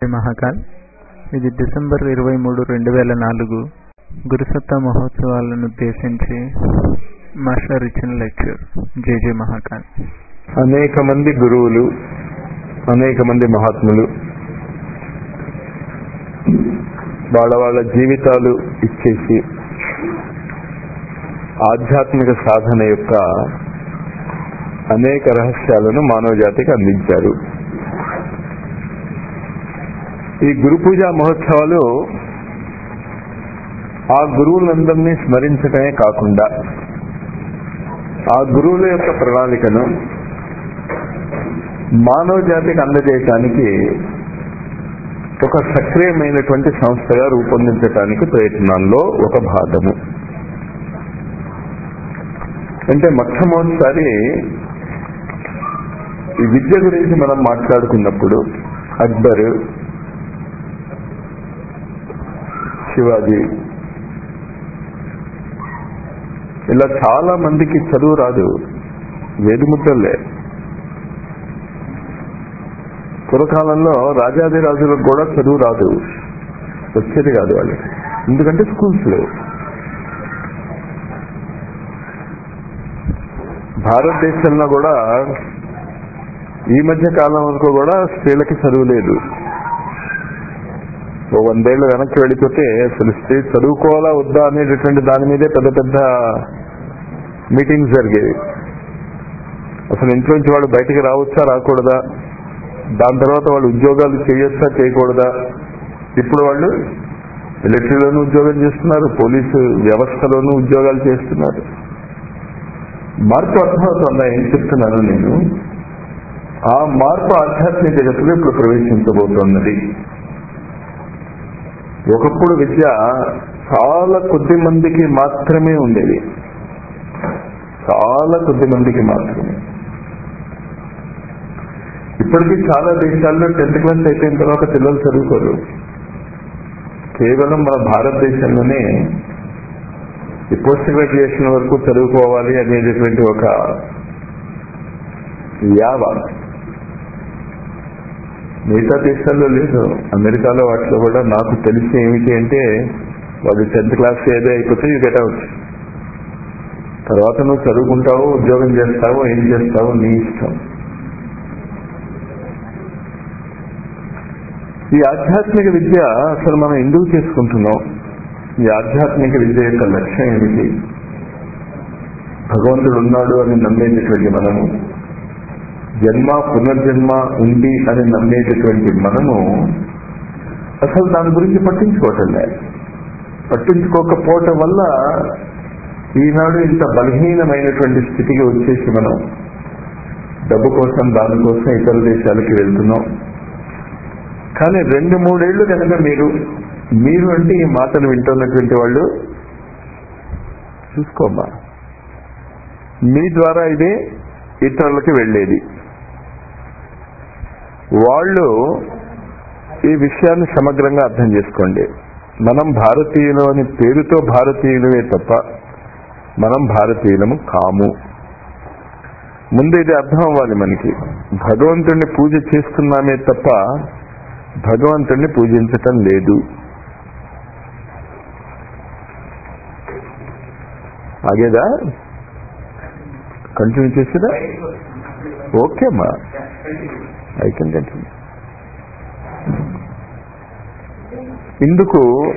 మహాకాల్ ఇది డిసెంబర్ ఇరవై మూడు రెండు వేల నాలుగు గురుసత్తా మహోత్సవాలను ఉద్దేశించి మాస్టర్ ఇచ్చిన లెక్చర్ జేజే మహాకాల్ అనేక మంది గురువులు అనేక మంది మహాత్ములు వాళ్ళ వాళ్ళ జీవితాలు ఇచ్చేసి ఆధ్యాత్మిక సాధన యొక్క అనేక రహస్యాలను మానవ జాతికి అందించారు ఈ గురు పూజా మహోత్సవాలు ఆ గురువులందరినీ స్మరించడమే కాకుండా ఆ గురువుల యొక్క ప్రణాళికను మానవ జాతికి అందజేయటానికి ఒక సక్రియమైనటువంటి సంస్థగా రూపొందించడానికి ప్రయత్నాల్లో ఒక భాగము అంటే మొట్టమొదటిసారి ఈ విద్య గురించి మనం మాట్లాడుకున్నప్పుడు అక్బర్ శివాజీ ఇలా చాలా మందికి చదువు రాదు వేదిముద్రలే పూర్వకాలంలో రాజాదిరాజులకు కూడా చదువు రాదు వచ్చేది కాదు వాళ్ళు ఎందుకంటే స్కూల్స్ లేవు భారతదేశంలో కూడా ఈ మధ్య కాలం వరకు కూడా స్త్రీలకి చదువు లేదు ఓ వందేళ్ళు వెనక్కి వెళ్ళిపోతే అసలు స్త్రీ చదువుకోవాలా వద్దా అనేటటువంటి దాని మీదే పెద్ద పెద్ద మీటింగ్స్ జరిగేవి అసలు ఇంట్లో నుంచి వాళ్ళు బయటికి రావచ్చా రాకూడదా దాని తర్వాత వాళ్ళు ఉద్యోగాలు చేయొచ్చా చేయకూడదా ఇప్పుడు వాళ్ళు మిలిటరీలోనూ ఉద్యోగం చేస్తున్నారు పోలీసు వ్యవస్థలోనూ ఉద్యోగాలు చేస్తున్నారు మార్పు అర్థమవుతుందా ఏం చెప్తున్నాను నేను ఆ మార్పు ఆధ్యాత్మిక జగత్తులో ఇప్పుడు ప్రవేశించబోతున్నది ఒకప్పుడు విద్య చాలా కొద్ది మందికి మాత్రమే ఉండేది చాలా కొద్ది మందికి మాత్రమే ఇప్పటికీ చాలా దేశాల్లో టెన్త్ క్లాస్ అయిపోయిన తర్వాత పిల్లలు చదువుకోరు కేవలం మన భారతదేశంలోనే ఈ పోస్ట్ గ్రాడ్యుయేషన్ వరకు చదువుకోవాలి అనేటటువంటి ఒక యావ మిగతా దేశాల్లో లేదు అమెరికాలో వాటిలో కూడా నాకు తెలిసి ఏమిటి అంటే వాళ్ళు టెన్త్ క్లాస్ ఏదో అయిపోతే యూ గెట్ అవుట్ తర్వాత నువ్వు చదువుకుంటావు ఉద్యోగం చేస్తావు ఏం చేస్తావు నీ ఇష్టం ఈ ఆధ్యాత్మిక విద్య అసలు మనం ఎందుకు చేసుకుంటున్నాం ఈ ఆధ్యాత్మిక విద్య యొక్క లక్ష్యం ఏమిటి భగవంతుడు ఉన్నాడు అని నమ్మేటటువంటి మనము జన్మ పునర్జన్మ ఉంది అని నమ్మేటటువంటి మనము అసలు దాని గురించి పట్టించుకోవటం లేదు పట్టించుకోకపోవటం వల్ల ఈనాడు ఇంత బలహీనమైనటువంటి స్థితికి వచ్చేసి మనం డబ్బు కోసం దానికోసం ఇతర దేశాలకి వెళ్తున్నాం కానీ రెండు మూడేళ్లు కనుక మీరు మీరు అంటే ఈ మాటలు వింటున్నటువంటి వాళ్ళు చూసుకోమ్మా మీ ద్వారా ఇది ఇతరులకి వెళ్ళేది వాళ్ళు ఈ విషయాన్ని సమగ్రంగా అర్థం చేసుకోండి మనం భారతీయులు అని పేరుతో భారతీయులమే తప్ప మనం భారతీయులము కాము ముందు ఇది అర్థం అవ్వాలి మనకి భగవంతుడిని పూజ చేస్తున్నామే తప్ప భగవంతుడిని పూజించటం లేదు ఆగేదా కంటిన్యూ చేసేదా ఓకే అమ్మా ఐ కెన్ కంటిన్యూ ఇందుకు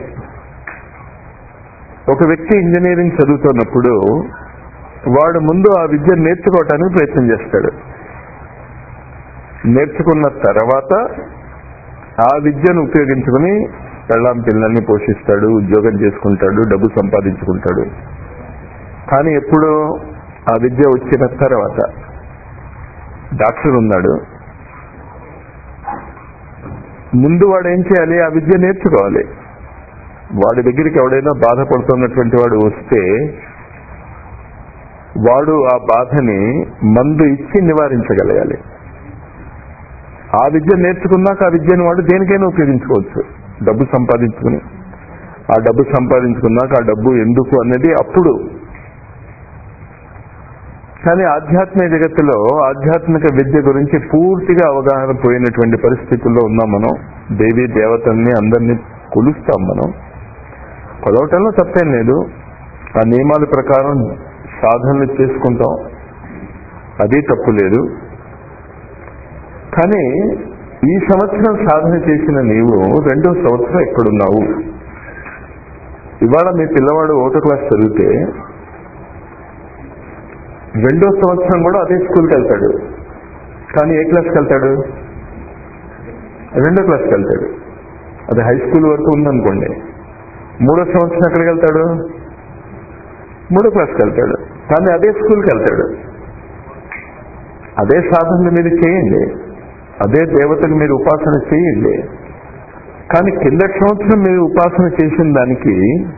ఒక వ్యక్తి ఇంజనీరింగ్ చదువుతున్నప్పుడు వాడు ముందు ఆ విద్య నేర్చుకోవటానికి ప్రయత్నం చేస్తాడు నేర్చుకున్న తర్వాత ఆ విద్యను ఉపయోగించుకుని పెళ్ళాం పిల్లల్ని పోషిస్తాడు ఉద్యోగం చేసుకుంటాడు డబ్బు సంపాదించుకుంటాడు కానీ ఎప్పుడు ఆ విద్య వచ్చిన తర్వాత డాక్టర్ ఉన్నాడు ముందు వాడు ఏం చేయాలి ఆ విద్య నేర్చుకోవాలి వాడి దగ్గరికి ఎవడైనా బాధపడుతున్నటువంటి వాడు వస్తే వాడు ఆ బాధని మందు ఇచ్చి నివారించగలగాలి ఆ విద్య నేర్చుకున్నాక ఆ విద్యను వాడు దేనికైనా ఉపయోగించుకోవచ్చు డబ్బు సంపాదించుకుని ఆ డబ్బు సంపాదించుకున్నాక ఆ డబ్బు ఎందుకు అన్నది అప్పుడు కానీ ఆధ్యాత్మిక జగత్తులో ఆధ్యాత్మిక విద్య గురించి పూర్తిగా అవగాహన పోయినటువంటి పరిస్థితుల్లో ఉన్నాం మనం దేవి దేవతల్ని అందరినీ కొలుస్తాం మనం కొలవటంలో తప్పేం లేదు ఆ నియమాల ప్రకారం సాధనలు చేసుకుంటాం అది తప్పు లేదు కానీ ఈ సంవత్సరం సాధన చేసిన నీవు రెండో సంవత్సరం ఎక్కడున్నావు ఇవాళ మీ పిల్లవాడు ఒకటో క్లాస్ చదివితే రెండో సంవత్సరం కూడా అదే స్కూల్కి వెళ్తాడు కానీ ఏ క్లాస్కి వెళ్తాడు రెండో క్లాస్కి వెళ్తాడు అది హై స్కూల్ వరకు ఉందనుకోండి మూడో సంవత్సరం ఎక్కడికి వెళ్తాడు మూడో క్లాస్కి వెళ్తాడు కానీ అదే స్కూల్కి వెళ్తాడు అదే సాధనలు మీరు చేయండి అదే దేవతను మీరు ఉపాసన చేయండి కానీ కిందటి సంవత్సరం మీరు ఉపాసన చేసిన దానికి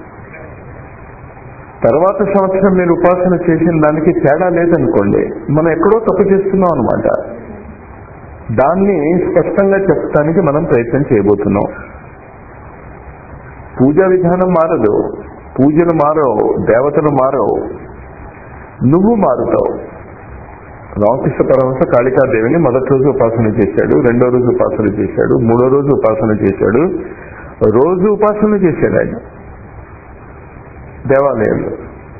తర్వాత సంవత్సరం మీరు ఉపాసన చేసిన దానికి తేడా లేదనుకోండి మనం ఎక్కడో తప్పు చేస్తున్నాం అనమాట దాన్ని స్పష్టంగా చెప్పడానికి మనం ప్రయత్నం చేయబోతున్నాం పూజా విధానం మారదు పూజలు మారవు దేవతలు మారవు నువ్వు మారుతావు రామకృష్ణ పరమహంస కాళికాదేవిని మొదటి రోజు ఉపాసన చేశాడు రెండో రోజు ఉపాసన చేశాడు మూడో రోజు ఉపాసన చేశాడు రోజు ఉపాసన చేశాడు ఆయన దేవాలయంలో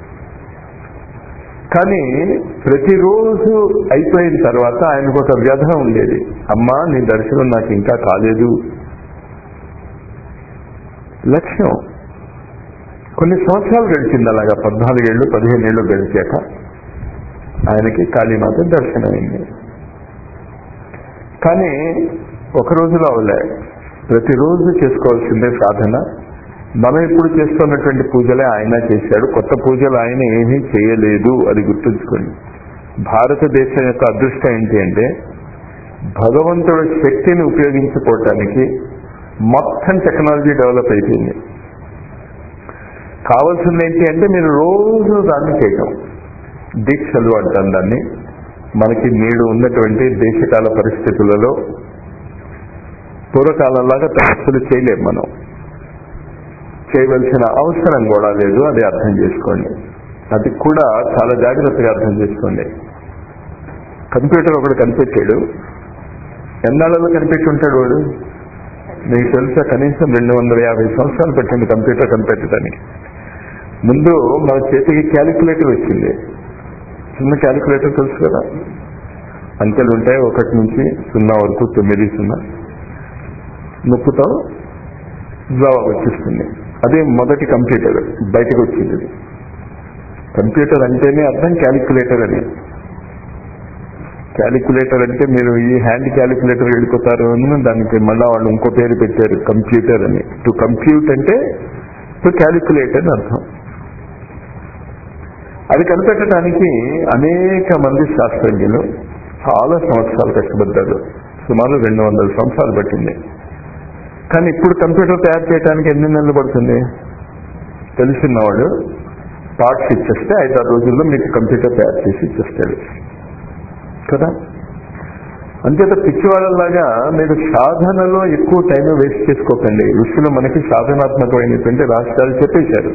కానీ ప్రతిరోజు అయిపోయిన తర్వాత ఆయనకు ఒక వ్యధ ఉండేది అమ్మా నీ దర్శనం నాకు ఇంకా కాలేదు లక్ష్యం కొన్ని సంవత్సరాలు గడిచింది అలాగా పద్నాలుగేళ్లు పదిహేనేళ్లు గడిచాక ఆయనకి కాళీమాత దర్శనమైంది కానీ ఒక రోజులో అవలే ప్రతిరోజు చేసుకోవాల్సిందే సాధన మనం ఇప్పుడు చేస్తున్నటువంటి పూజలే ఆయన చేశాడు కొత్త పూజలు ఆయన ఏమీ చేయలేదు అది గుర్తుంచుకోండి భారతదేశం యొక్క అదృష్టం ఏంటి అంటే భగవంతుడి శక్తిని ఉపయోగించుకోవటానికి మొత్తం టెక్నాలజీ డెవలప్ అయిపోయింది కావాల్సింది ఏంటి అంటే మీరు రోజు దాన్ని చేయటం దీక్షలు అంటాం దాన్ని మనకి నేడు ఉన్నటువంటి దేశకాల పరిస్థితులలో పూర్వకాలంలాగా తపస్సులు చేయలేం మనం చేయవలసిన అవసరం కూడా లేదు అది అర్థం చేసుకోండి అది కూడా చాలా జాగ్రత్తగా అర్థం చేసుకోండి కంప్యూటర్ ఒకడు కనిపెట్టాడు ఎన్నాళ్ళలో కనిపెట్టి ఉంటాడు వాడు మీకు తెలుసా కనీసం రెండు వందల యాభై సంవత్సరాలు పట్టింది కంప్యూటర్ కనిపెట్టడానికి ముందు మన చేతికి క్యాలిక్యులేటర్ వచ్చింది చిన్న క్యాలిక్యులేటర్ తెలుసు కదా అంకెలు ఉంటాయి ఒకటి నుంచి సున్నా వరకు తొమ్మిది సున్నా నొప్పుతాం జవాబు వచ్చేస్తుంది అదే మొదటి కంప్యూటర్ బయటకు వచ్చింది కంప్యూటర్ అంటేనే అర్థం క్యాలిక్యులేటర్ అని క్యాలిక్యులేటర్ అంటే మీరు ఈ హ్యాండ్ క్యాలిక్యులేటర్ వెళ్ళిపోతారు అని దానికి మళ్ళా వాళ్ళు ఇంకో పేరు పెట్టారు కంప్యూటర్ అని టు కంప్యూట్ అంటే టు క్యాలిక్యులేట్ అని అర్థం అది కనిపెట్టడానికి అనేక మంది శాస్త్రజ్ఞులు చాలా సంవత్సరాలు కష్టపడ్డారు సుమారు రెండు వందల సంవత్సరాలు పట్టింది కానీ ఇప్పుడు కంప్యూటర్ తయారు చేయడానికి ఎన్ని నెలలు పడుతుంది తెలుసున్నవాడు పార్ట్స్ ఇచ్చేస్తే ఐదారు రోజుల్లో మీకు కంప్యూటర్ తయారు చేసి ఇచ్చేస్తాడు కదా అంతేత పిచ్చివాళ్ళలాగా మీరు సాధనలో ఎక్కువ టైం వేస్ట్ చేసుకోకండి ఋషులు మనకి సాధనాత్మకమైనటువంటి రాష్ట్రాలు చెప్పేశారు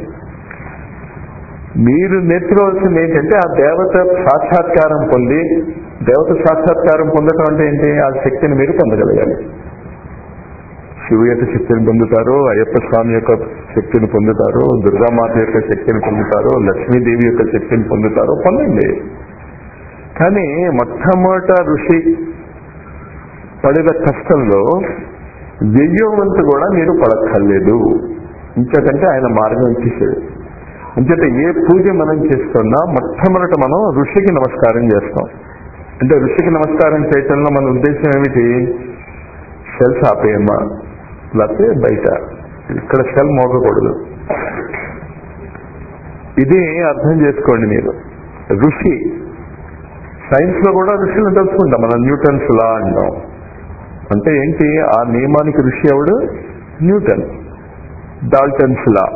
మీరు నేర్చుకోవాల్సింది ఏంటంటే ఆ దేవత సాక్షాత్కారం పొంది దేవత సాక్షాత్కారం పొందటం అంటే ఏంటి ఆ శక్తిని మీరు పొందగలగాలి శివు యొక్క శక్తిని పొందుతారు అయ్యప్ప స్వామి యొక్క శక్తిని పొందుతారు దుర్గామాత యొక్క శక్తిని పొందుతారు లక్ష్మీదేవి యొక్క శక్తిని పొందుతారు పొందండి కానీ మొట్టమొదట ఋషి పడిన కష్టంలో వెయ్యో వంతు కూడా మీరు పడక్కర్లేదు ఇంతకంటే ఆయన మార్గం ఇచ్చేసాడు అంచేత ఏ పూజ మనం చేస్తున్నా మొట్టమొదట మనం ఋషికి నమస్కారం చేస్తాం అంటే ఋషికి నమస్కారం చేయటంలో మన ఉద్దేశం ఏమిటి సెల్స్ ఆపేయమ్మా లేకపోతే బయట ఇక్కడ సెల్ మోగకూడదు ఇది అర్థం చేసుకోండి మీరు ఋషి సైన్స్ లో కూడా ఋషులను తెలుసుకుంటాం మనం న్యూటన్స్ లా అంటాం అంటే ఏంటి ఆ నియమానికి ఋషి ఎవడు న్యూటన్ డాల్టన్స్ లా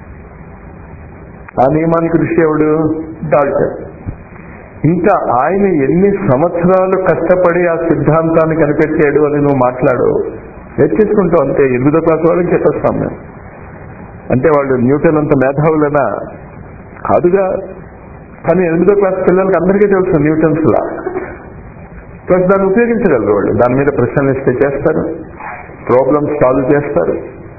ఆ నియమానికి ఋషి ఎవడు డాల్టన్ ఇంకా ఆయన ఎన్ని సంవత్సరాలు కష్టపడి ఆ సిద్ధాంతాన్ని కనిపెట్టాడు అని నువ్వు మాట్లాడు నేర్చేసుకుంటావు అంతే ఎనిమిదో క్లాస్ వాళ్ళకి చెప్పేస్తాం మేము అంటే వాళ్ళు న్యూటన్ అంత మేధావులనా కాదుగా కానీ ఎనిమిదో క్లాస్ పిల్లలకి అందరికీ తెలుసు న్యూటన్స్ లా ప్లస్ దాన్ని ఉపయోగించగలరు వాళ్ళు దాని మీద ప్రశ్నలు ఇస్తే చేస్తారు ప్రాబ్లమ్స్ సాల్వ్ చేస్తారు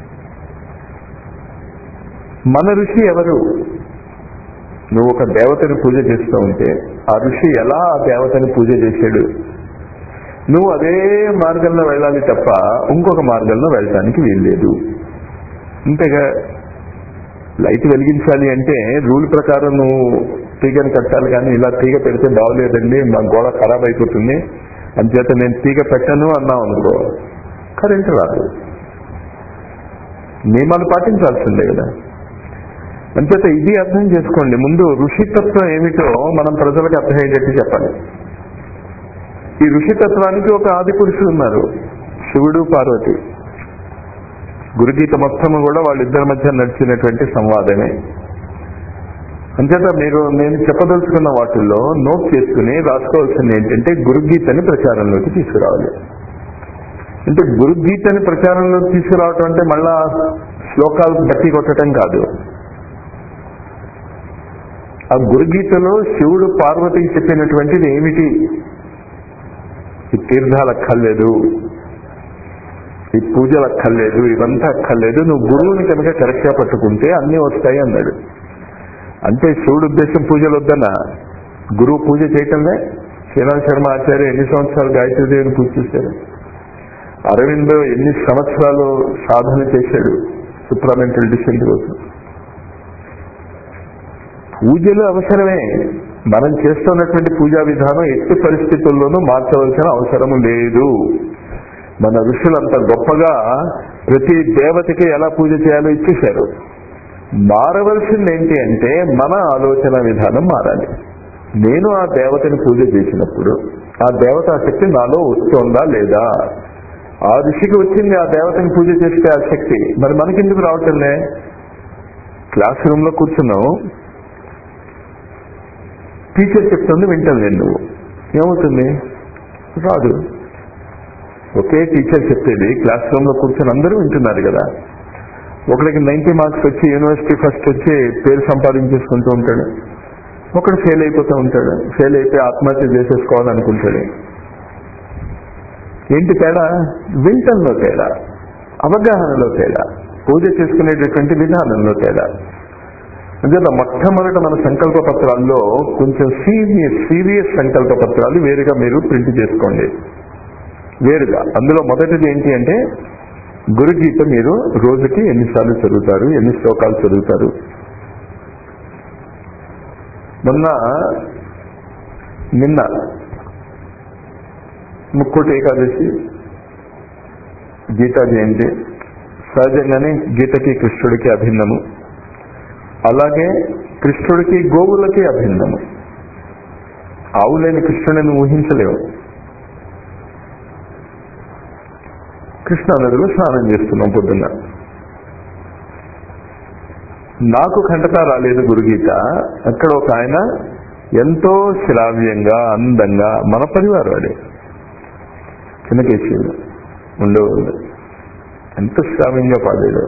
మన ఋషి ఎవరు నువ్వు ఒక దేవతని పూజ చేస్తూ ఉంటే ఆ ఋషి ఎలా ఆ దేవతని పూజ చేశాడు నువ్వు అదే మార్గంలో వెళ్ళాలి తప్ప ఇంకొక మార్గంలో వెళ్ళటానికి వీల్లేదు అంతేగా లైట్ వెలిగించాలి అంటే రూల్ ప్రకారం నువ్వు తీగని కట్టాలి కానీ ఇలా తీగ పెడితే బాగోలేదండి మా గోడ ఖరాబ్ అయిపోతుంది అంచేత నేను తీగ పెట్టను అన్నావు అనుకో కరెంట్ రాదు నియమాలు పాటించాల్సిందే కదా అంచేత ఇది అర్థం చేసుకోండి ముందు ఋషితత్వం ఏమిటో మనం ప్రజలకు అర్థమయ్యేటట్టు చెప్పాలి ఈ ఋషితత్వానికి ఒక ఆది పురుషుడు ఉన్నారు శివుడు పార్వతి గురుగీత మొత్తము కూడా వాళ్ళిద్దరి మధ్య నడిచినటువంటి సంవాదమే అంచేత మీరు నేను చెప్పదలుచుకున్న వాటిల్లో నోట్ చేసుకుని రాసుకోవాల్సింది ఏంటంటే గురుగీతని ప్రచారంలోకి తీసుకురావాలి అంటే గురుగీతని ప్రచారంలోకి తీసుకురావటం అంటే మళ్ళా శ్లోకాలు గట్టి కొట్టడం కాదు ఆ గురుగీతలో శివుడు పార్వతికి చెప్పినటువంటిది ఏమిటి ఈ తీర్థాలు అక్కర్లేదు ఈ పూజలు అక్కర్లేదు ఇవంతా అక్కర్లేదు నువ్వు గురువుని కనుక కరెక్ట్ గా పట్టుకుంటే అన్ని వస్తాయి అన్నాడు అంటే శివుడు ఉద్దేశం పూజలు వద్దనా గురువు పూజ చేయటంలే శ్రీరామ్ శర్మ ఆచార్య ఎన్ని సంవత్సరాలు గాయత్రి దేవుని పూజ చేశారు అరవిందో ఎన్ని సంవత్సరాలు సాధన చేశాడు సుప్రమెంటల్ డిసెంట్ కోసం పూజలు అవసరమే మనం చేస్తున్నటువంటి పూజా విధానం ఎట్టి పరిస్థితుల్లోనూ మార్చవలసిన అవసరం లేదు మన ఋషులంత గొప్పగా ప్రతి దేవతకి ఎలా పూజ చేయాలో ఇచ్చేశారు మారవలసింది ఏంటి అంటే మన ఆలోచన విధానం మారాలి నేను ఆ దేవతని పూజ చేసినప్పుడు ఆ దేవత శక్తి నాలో వస్తోందా లేదా ఆ ఋషికి వచ్చింది ఆ దేవతని పూజ చేస్తే ఆ శక్తి మరి మనకెందుకు రావటంలే క్లాస్ రూమ్ లో కూర్చున్నావు టీచర్ చెప్తుంది వింటాను నేను నువ్వు ఏమవుతుంది రాదు ఒకే టీచర్ చెప్పేది క్లాస్ రూమ్ లో కూర్చొని అందరూ వింటున్నారు కదా ఒకడికి నైన్టీ మార్క్స్ వచ్చి యూనివర్సిటీ ఫస్ట్ వచ్చి పేరు సంపాదించేసుకుంటూ ఉంటాడు ఒకడు ఫెయిల్ అయిపోతూ ఉంటాడు ఫెయిల్ అయిపోయి ఆత్మహత్య చేసేసుకోవాలనుకుంటాడు ఏంటి తేడా వింటంలో తేడా అవగాహనలో తేడా పూజ చేసుకునేటటువంటి విధానంలో తేడా అంచేత మొట్టమొదట మన సంకల్ప పత్రాల్లో కొంచెం సీరియస్ సీరియస్ సంకల్ప పత్రాలు వేరుగా మీరు ప్రింట్ చేసుకోండి వేరుగా అందులో మొదటిది ఏంటి అంటే గురుగీత మీరు రోజుకి ఎన్నిసార్లు చదువుతారు ఎన్ని శ్లోకాలు చదువుతారు మొన్న నిన్న ముక్కోటి ఏకాదశి గీతా జయంతి సహజంగానే గీతకి కృష్ణుడికి అభిన్నము అలాగే కృష్ణుడికి గోవులకి అభిన్నము ఆవులేని కృష్ణుడిని ఊహించలేవు కృష్ణా నదిలో స్నానం చేస్తున్నాం పొద్దున్న నాకు కంటతా రాలేదు గురుగీత అక్కడ ఒక ఆయన ఎంతో శ్రావ్యంగా అందంగా మన పరివారం వాడే చిన్నకేశీలు ఉండేవాళ్ళు ఎంత శ్రావ్యంగా పాడాడు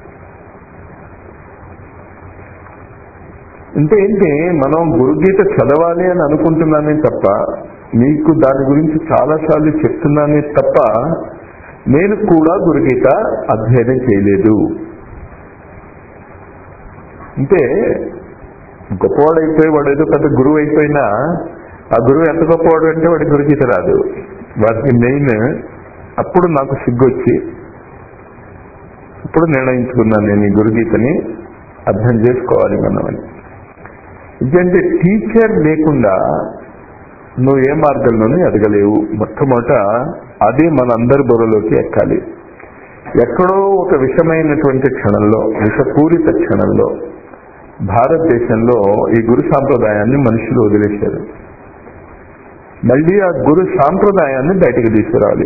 అంటే ఏంటి మనం గురుగీత చదవాలి అని అనుకుంటున్నానే తప్ప మీకు దాని గురించి చాలాసార్లు చెప్తున్నానే తప్ప నేను కూడా గురుగీత అధ్యయనం చేయలేదు అంటే గొప్పవాడు అయిపోయి వాడు ఏదో పెద్ద గురువు అయిపోయినా ఆ గురువు ఎంత గొప్పవాడు అంటే వాడి గురుగీత రాదు వాటికి మెయిన్ అప్పుడు నాకు సిగ్గొచ్చి ఇప్పుడు నిర్ణయించుకున్నాను నేను ఈ గురుగీతని అర్థం చేసుకోవాలి మనం అని ఎందుకంటే టీచర్ లేకుండా నువ్వు ఏ మార్గంలోనూ ఎదగలేవు మొట్టమొదట అది మన అందరి బుర్రలోకి ఎక్కాలి ఎక్కడో ఒక విషమైనటువంటి క్షణంలో విషపూరిత క్షణంలో భారతదేశంలో ఈ గురు సాంప్రదాయాన్ని మనుషులు వదిలేశారు మళ్ళీ ఆ గురు సాంప్రదాయాన్ని బయటకు తీసుకురావాలి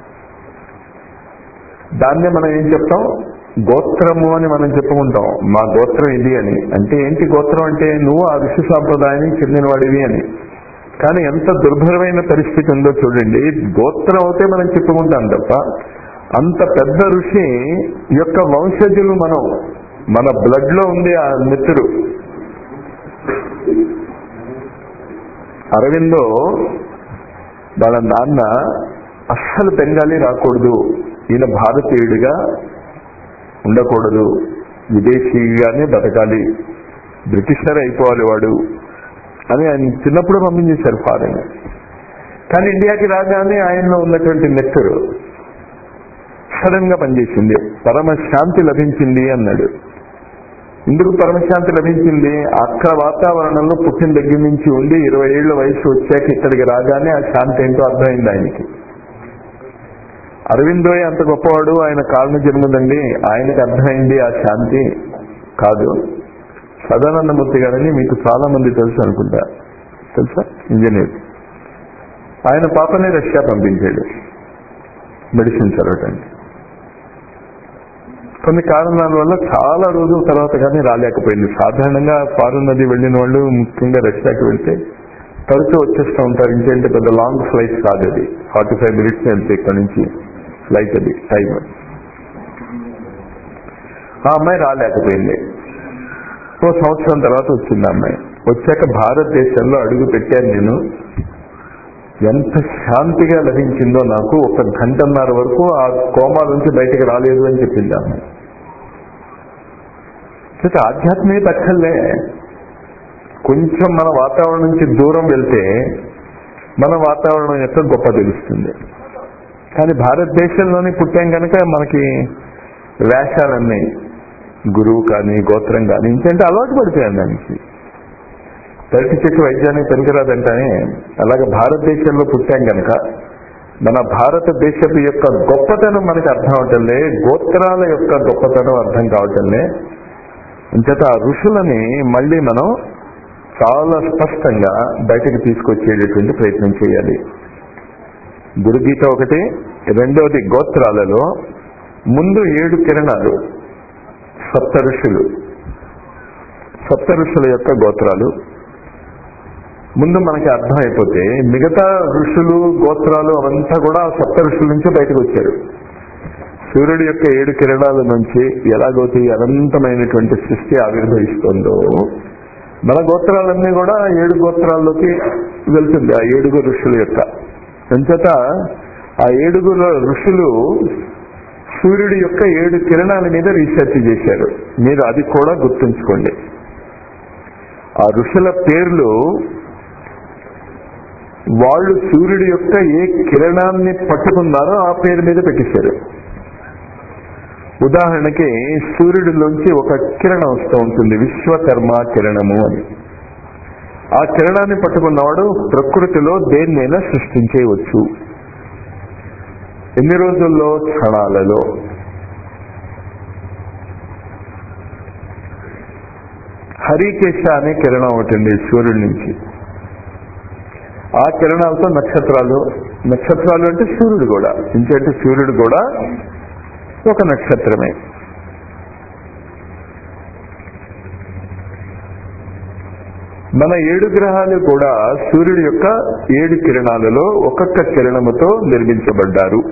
దాన్నే మనం ఏం చెప్తాం గోత్రము అని మనం చెప్పుకుంటాం మా గోత్రం ఇది అని అంటే ఏంటి గోత్రం అంటే నువ్వు ఆ ఋషి సాంప్రదాయానికి చెందినవాడివి అని కానీ ఎంత దుర్భరమైన పరిస్థితి ఉందో చూడండి గోత్రం అవుతే మనం చెప్పుకుంటాం తప్ప అంత పెద్ద ఋషి యొక్క వంశజులు మనం మన బ్లడ్ లో ఉంది ఆ మిత్రుడు అరవిందో వాళ్ళ నాన్న అస్సలు బెంగాలీ రాకూడదు ఈయన భారతీయుడిగా ఉండకూడదు విదేశీగానే బతకాలి బ్రిటిషర్ అయిపోవాలి వాడు అని ఆయన చిన్నప్పుడు పంపించేశారు ఫారెన్ కానీ ఇండియాకి రాగానే ఆయనలో ఉన్నటువంటి నెక్కరు సడన్ గా పనిచేసింది పరమ శాంతి లభించింది అన్నాడు ఎందుకు పరమశాంతి లభించింది అక్కడ వాతావరణంలో పుట్టిన దగ్గర నుంచి ఉండి ఇరవై ఏళ్ల వయసు వచ్చాక ఇక్కడికి రాగానే ఆ శాంతి ఏంటో అర్థమైంది ఆయనకి అరవిందోయ్ అంత గొప్పవాడు ఆయన కారణ జన్మదండి ఆయనకి అర్థమైంది ఆ శాంతి కాదు సదానందమూర్తి గారని మీకు చాలా మంది తెలుసు అనుకుంటా తెలుసా ఇంజనీర్ ఆయన పాపనే రష్యా పంపించాడు మెడిసిన్ చదవటానికి కొన్ని కారణాల వల్ల చాలా రోజుల తర్వాత కానీ రాలేకపోయింది సాధారణంగా ఫారెన్ నది వెళ్ళిన వాళ్ళు ముఖ్యంగా రష్యాకి వెళ్తే తరచూ వచ్చేస్తూ ఉంటారు ఇంకేంటే పెద్ద లాంగ్ ఫ్లైట్ కాదు అది ఫార్టీ ఫైవ్ మినిట్స్ వెళ్తే ఇక్కడ నుంచి ఫ్లైట్ అది టైం ఆ అమ్మాయి రాలేకపోయింది ఓ సంవత్సరం తర్వాత వచ్చింది ఆ అమ్మాయి వచ్చాక భారతదేశంలో అడుగు పెట్టాను నేను ఎంత శాంతిగా లభించిందో నాకు ఒక గంటన్నర వరకు ఆ కోమా నుంచి బయటకు రాలేదు అని చెప్పింది ఆమె ఆధ్యాత్మికత అక్కర్లే కొంచెం మన వాతావరణం నుంచి దూరం వెళ్తే మన వాతావరణం యొక్క గొప్ప తెలుస్తుంది కానీ భారతదేశంలోనే పుట్టాం కనుక మనకి వేషాలన్నీ గురువు కానీ గోత్రం కానీ ఇంకంటే అలవాటు పడిపోయాను దానికి తరటి చెట్టు వైద్యానికి పనికిరాదంటానే అలాగే భారతదేశంలో పుట్టాం కనుక మన భారతదేశపు యొక్క గొప్పతనం మనకి అర్థం అవటంలే గోత్రాల యొక్క గొప్పతనం అర్థం కావటంలే అంచేత ఆ ఋషులని మళ్ళీ మనం చాలా స్పష్టంగా బయటకు తీసుకొచ్చేటటువంటి ప్రయత్నం చేయాలి గురుగీత ఒకటి రెండవది గోత్రాలలో ముందు ఏడు కిరణాలు సప్త ఋషులు సప్త ఋషుల యొక్క గోత్రాలు ముందు మనకి అర్థమైపోతే మిగతా ఋషులు గోత్రాలు అవంతా కూడా సప్త ఋషుల నుంచి బయటకు వచ్చారు సూర్యుడి యొక్క ఏడు కిరణాల నుంచి ఎలాగైతే అనంతమైనటువంటి సృష్టి ఆవిర్భవిస్తుందో మన గోత్రాలన్నీ కూడా ఏడు గోత్రాల్లోకి వెళ్తుంది ఆ ఏడుగురు ఋషుల యొక్క అంచేత ఆ ఏడుగురు ఋషులు సూర్యుడి యొక్క ఏడు కిరణాల మీద రీసెర్చ్ చేశారు మీరు అది కూడా గుర్తుంచుకోండి ఆ ఋషుల పేర్లు వాళ్ళు సూర్యుడి యొక్క ఏ కిరణాన్ని పట్టుకున్నారో ఆ పేరు మీద పెట్టేశారు ఉదాహరణకి సూర్యుడిలోంచి ఒక కిరణం వస్తూ ఉంటుంది విశ్వకర్మ కిరణము అని ఆ కిరణాన్ని పట్టుకున్నవాడు ప్రకృతిలో దేన్నైనా సృష్టించేయవచ్చు ఎన్ని రోజుల్లో క్షణాలలో హరికేశ అనే కిరణం ఒకటి సూర్యుడి నుంచి ఆ కిరణాలతో నక్షత్రాలు నక్షత్రాలు అంటే సూర్యుడు కూడా ఇంకంటే సూర్యుడు కూడా ఒక నక్షత్రమే మన ఏడు గ్రహాలు కూడా సూర్యుడి యొక్క ఏడు కిరణాలలో ఒక్కొక్క కిరణముతో నిర్మించబడ్డారు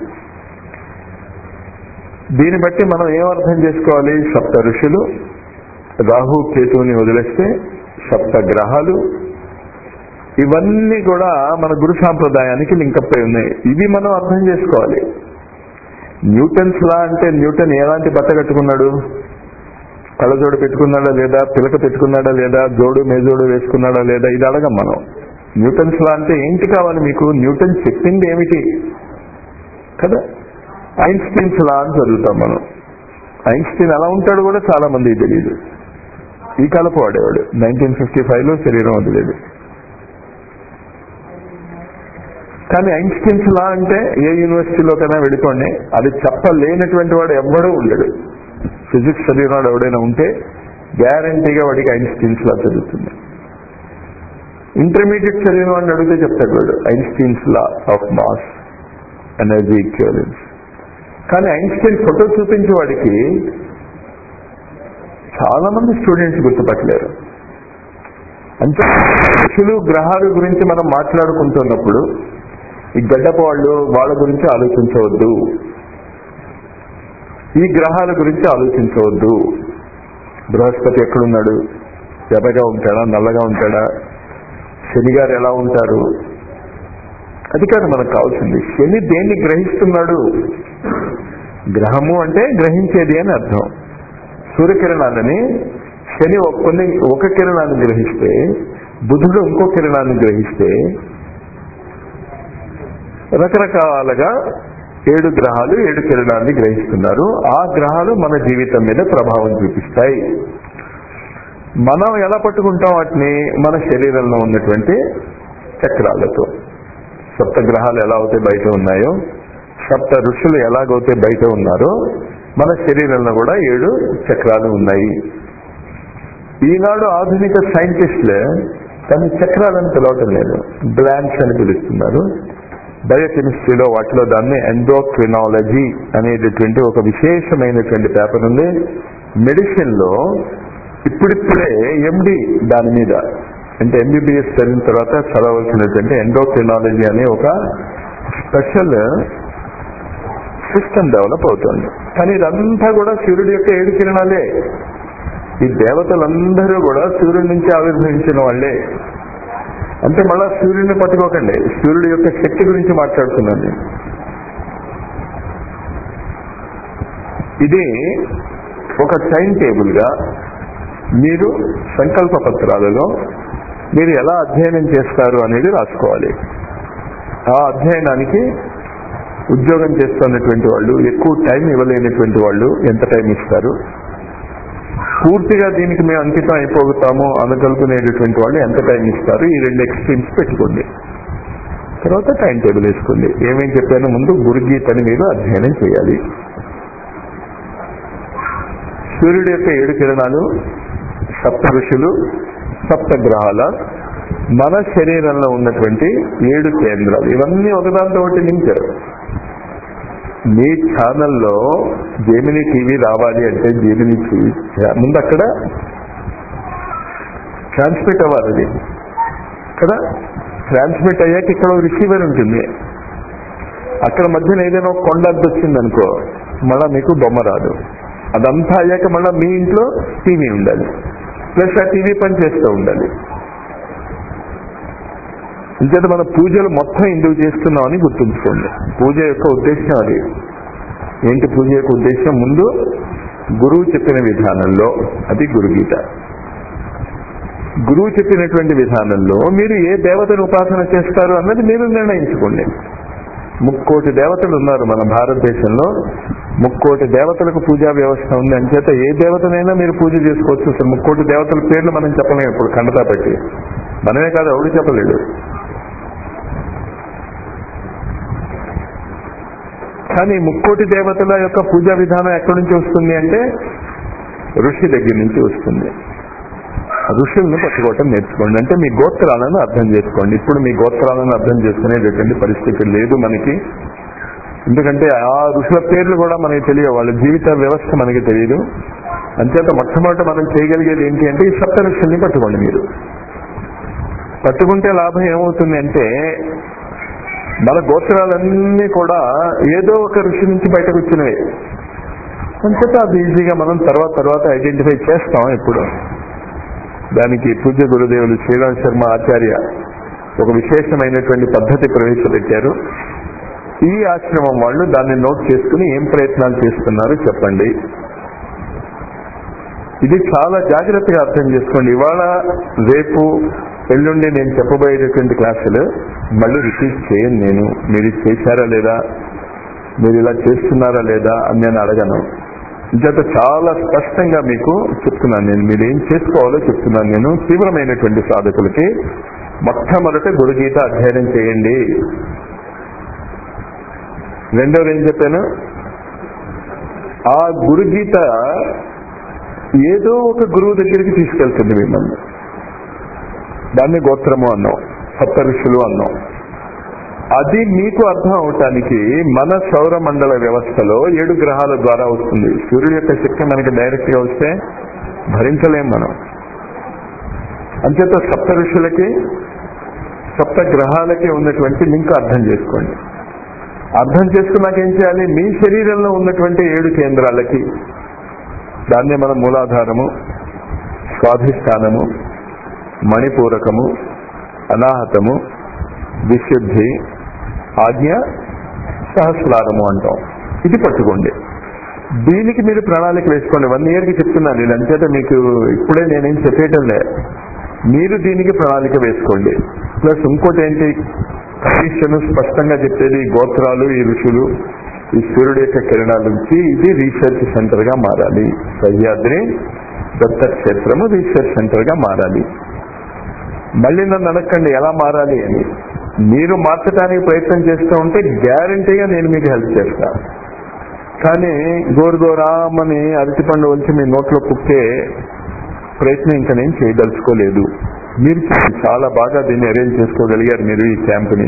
దీన్ని బట్టి మనం ఏమర్థం చేసుకోవాలి సప్త ఋషులు రాహు కేతువుని వదిలేస్తే సప్త గ్రహాలు ఇవన్నీ కూడా మన గురు సాంప్రదాయానికి లింకప్ అయి ఉన్నాయి ఇవి మనం అర్థం చేసుకోవాలి న్యూటన్స్ లా అంటే న్యూటన్ ఎలాంటి బట్ట కట్టుకున్నాడు కళ్ళజోడు పెట్టుకున్నాడా లేదా పిలక పెట్టుకున్నాడా లేదా జోడు మేజోడు వేసుకున్నాడా లేదా ఇది అడగం మనం న్యూటన్స్ లా అంటే ఏంటి కావాలి మీకు న్యూటన్ చెప్పింది ఏమిటి కదా ఐన్స్టీన్స్ లా అని చదువుతాం మనం ఐన్స్టీన్ ఎలా ఉంటాడు కూడా చాలా మందికి తెలియదు ఈ కాలపు వాడేవాడు నైన్టీన్ ఫిఫ్టీ ఫైవ్ లో శరీరం వదిలేదు కానీ ఐన్స్టీన్స్ లా అంటే ఏ యూనివర్సిటీలోకైనా వెళ్ళిపోండి అది చెప్పలేనటువంటి వాడు ఎవ్వడూ ఉండడు ఫిజిక్స్ చదివినాడు ఎవడైనా ఉంటే గ్యారంటీగా వాడికి ఐన్స్టీన్స్ లా చదువుతుంది ఇంటర్మీడియట్ చదివిన వాడిని అడిగితే చెప్తాడు వాడు Einstein's law of mass energy equivalence కానీ ఐన్స్టీన్ ఫోటో చూపించే వాడికి చాలా మంది స్టూడెంట్స్ గుర్తుపట్టలేరు అంటే ఋషులు గ్రహాల గురించి మనం మాట్లాడుకుంటున్నప్పుడు ఈ గడ్డపు వాళ్ళు వాళ్ళ గురించి ఆలోచించవద్దు ఈ గ్రహాల గురించి ఆలోచించవద్దు బృహస్పతి ఎక్కడున్నాడు ఎర్రగా ఉంటాడా నల్లగా ఉంటాడా శని గారు ఎలా ఉంటారు అది కాదు మనకు కావాల్సింది శని దేన్ని గ్రహిస్తున్నాడు గ్రహము అంటే గ్రహించేది అని అర్థం సూర్యకిరణాలని శని ఒక కొన్ని ఒక కిరణాన్ని గ్రహిస్తే బుధుడు ఇంకో కిరణాన్ని గ్రహిస్తే రకరకాలుగా ఏడు గ్రహాలు ఏడు కిరణాన్ని గ్రహిస్తున్నారు ఆ గ్రహాలు మన జీవితం మీద ప్రభావం చూపిస్తాయి మనం ఎలా పట్టుకుంటాం వాటిని మన శరీరంలో ఉన్నటువంటి చక్రాలతో సప్త గ్రహాలు ఎలా అయితే బయట ఉన్నాయో సప్త ఋషులు ఎలాగైతే బయట ఉన్నారో మన శరీరంలో కూడా ఏడు చక్రాలు ఉన్నాయి ఈనాడు ఆధునిక సైంటిస్టులు దాన్ని చక్రాలను పిలవటం లేదు బ్లాంక్స్ అని పిలుస్తున్నారు బయోకెమిస్ట్రీలో వాటిలో దాన్ని ఎండోక్రినాలజీ అనేటటువంటి ఒక విశేషమైనటువంటి పేపర్ ఉంది మెడిసిన్ లో ఇప్పుడిప్పుడే ఎండి దాని మీద అంటే ఎంబీబీఎస్ చదివిన తర్వాత చదవలసినటువంటి ఎండోక్రినాలజీ అనే ఒక స్పెషల్ సిస్టమ్ డెవలప్ అవుతుంది కానీ ఇదంతా కూడా సూర్యుడి యొక్క ఏడు కిరణాలే ఈ దేవతలందరూ కూడా సూర్యుడి నుంచి ఆవిర్భవించిన వాళ్ళే అంటే మళ్ళా సూర్యుడిని పట్టుకోకండి సూర్యుడి యొక్క శక్తి గురించి మాట్లాడుతున్నాను నేను ఇది ఒక టైం టేబుల్ గా మీరు సంకల్ప పత్రాలలో మీరు ఎలా అధ్యయనం చేస్తారు అనేది రాసుకోవాలి ఆ అధ్యయనానికి ఉద్యోగం చేస్తున్నటువంటి వాళ్ళు ఎక్కువ టైం ఇవ్వలేనటువంటి వాళ్ళు ఎంత టైం ఇస్తారు పూర్తిగా దీనికి మేము అంకితం అయిపోతాము అనగలుగునేటటువంటి వాళ్ళు ఎంత టైం ఇస్తారు ఈ రెండు ఎక్స్ట్రీమ్స్ పెట్టుకోండి తర్వాత టైం టేబుల్ వేసుకోండి ఏమేం చెప్పానో ముందు గురుగీతని మీరు అధ్యయనం చేయాలి సూర్యుడి యొక్క ఏడు కిరణాలు సప్త ఋషులు సప్త గ్రహాల మన శరీరంలో ఉన్నటువంటి ఏడు కేంద్రాలు ఇవన్నీ ఒకదాంతో ఒకటి నింపారు మీ ఛానల్లో జేమిని టీవీ రావాలి అంటే జేమిని టీవీ ముందు అక్కడ ట్రాన్స్మిట్ అవ్వాలి అది కదా ట్రాన్స్మిట్ అయ్యాక ఇక్కడ రిసీవర్ ఉంటుంది అక్కడ మధ్యన ఏదైనా ఒక కొండ అడ్డు వచ్చిందనుకో మళ్ళా మీకు బొమ్మ రాదు అదంతా అయ్యాక మళ్ళీ మీ ఇంట్లో టీవీ ఉండాలి ప్లస్ ఆ టీవీ పని చేస్తూ ఉండాలి ఇంచేత మన పూజలు మొత్తం ఎందుకు చేస్తున్నామని గుర్తుంచుకోండి పూజ యొక్క ఉద్దేశం అది ఏంటి పూజ యొక్క ఉద్దేశం ముందు గురువు చెప్పిన విధానంలో అది గురుగీత గురువు చెప్పినటువంటి విధానంలో మీరు ఏ దేవతను ఉపాసన చేస్తారు అన్నది మీరు నిర్ణయించుకోండి ముక్కోటి దేవతలు ఉన్నారు మన భారతదేశంలో ముక్కోటి దేవతలకు పూజా వ్యవస్థ ఉంది అంచేత ఏ దేవతనైనా మీరు పూజ చేసుకోవచ్చు అసలు ముక్కోటి దేవతల పేర్లు మనం చెప్పలేము ఇప్పుడు ఖండతా పెట్టి మనమే కాదు ఎవడు చెప్పలేడు కానీ ముక్కోటి దేవతల యొక్క పూజా విధానం ఎక్కడి నుంచి వస్తుంది అంటే ఋషి దగ్గర నుంచి వస్తుంది ఋషుల్ని పట్టుకోవటం నేర్చుకోండి అంటే మీ గోత్రాలను అర్థం చేసుకోండి ఇప్పుడు మీ గోత్రాలను అర్థం చేసుకునేటటువంటి పరిస్థితి లేదు మనకి ఎందుకంటే ఆ ఋషుల పేర్లు కూడా మనకి తెలియదు వాళ్ళ జీవిత వ్యవస్థ మనకి తెలియదు అంచేత మొట్టమొదట మనం చేయగలిగేది ఏంటి అంటే ఈ సప్త ఋషుల్ని పట్టుకోండి మీరు పట్టుకుంటే లాభం ఏమవుతుంది అంటే మన గోత్రాలన్నీ కూడా ఏదో ఒక ఋషి నుంచి బయటకు వచ్చినవే అంచేత అది ఈజీగా మనం తర్వాత తర్వాత ఐడెంటిఫై చేస్తాం ఎప్పుడు దానికి పూజ్య గురుదేవులు శ్రీరామ్ శర్మ ఆచార్య ఒక విశేషమైనటువంటి పద్ధతి ప్రవేశపెట్టారు ఈ ఆశ్రమం వాళ్ళు దాన్ని నోట్ చేసుకుని ఏం ప్రయత్నాలు చేస్తున్నారు చెప్పండి ఇది చాలా జాగ్రత్తగా అర్థం చేసుకోండి ఇవాళ రేపు ఎల్లుండి నేను చెప్పబోయేటటువంటి క్లాసులు మళ్ళీ రిపీట్ చేయను నేను మీరు ఇది చేశారా లేదా మీరు ఇలా చేస్తున్నారా లేదా అని నేను అడగను ఇంచేత చాలా స్పష్టంగా మీకు చెప్తున్నాను నేను మీరు ఏం చేసుకోవాలో చెప్తున్నాను నేను తీవ్రమైనటువంటి సాధకులకి మొట్టమొదట గురుగీత అధ్యయనం చేయండి రెండవది ఏం చెప్పాను ఆ గురుగీత ఏదో ఒక గురువు దగ్గరికి తీసుకెళ్తుంది మిమ్మల్ని దాన్ని గోత్రము అన్నాం సప్త ఋషులు అన్నాం అది మీకు అర్థం అవటానికి మన సౌర మండల వ్యవస్థలో ఏడు గ్రహాల ద్వారా వస్తుంది సూర్యుడి యొక్క శక్తి మనకి డైరెక్ట్ గా వస్తే భరించలేం మనం అంచేత సప్త ఋషులకి సప్త గ్రహాలకి ఉన్నటువంటి లింక్ అర్థం చేసుకోండి అర్థం చేసుకున్నాక ఏం చేయాలి మీ శరీరంలో ఉన్నటువంటి ఏడు కేంద్రాలకి దాన్నే మన మూలాధారము స్వాధిష్టానము మణిపూరకము అనాహతము విశుద్ధి ఆజ్ఞ సహస్రారము అంటాం ఇది పట్టుకోండి దీనికి మీరు ప్రణాళిక వేసుకోండి వన్ ఇయర్కి చెప్తున్నాను ఇది అంచేత మీకు ఇప్పుడే నేనేం చెప్పేయటం లే మీరు దీనికి ప్రణాళిక వేసుకోండి ప్లస్ ఇంకోటి ఏంటి కండిషన్ స్పష్టంగా చెప్పేది ఈ గోత్రాలు ఈ ఋషులు ఈ సూర్యుడు యొక్క కిరణాల నుంచి ఇది రీసెర్చ్ సెంటర్ గా మారాలి సహ్యాద్రి దత్తక్షేత్రము రీసెర్చ్ సెంటర్ గా మారాలి మళ్ళీ నన్ను అడగండి ఎలా మారాలి అని మీరు మార్చడానికి ప్రయత్నం చేస్తూ ఉంటే గ్యారంటీగా నేను మీకు హెల్ప్ చేస్తా కానీ గోరుగోరామని అరటిపండు వచ్చి మీ నోట్లో కుక్కే ప్రయత్నం ఇంకా నేను చేయదలుచుకోలేదు మీరు చాలా బాగా దీన్ని అరేంజ్ చేసుకోగలిగారు మీరు ఈ క్యాంపుని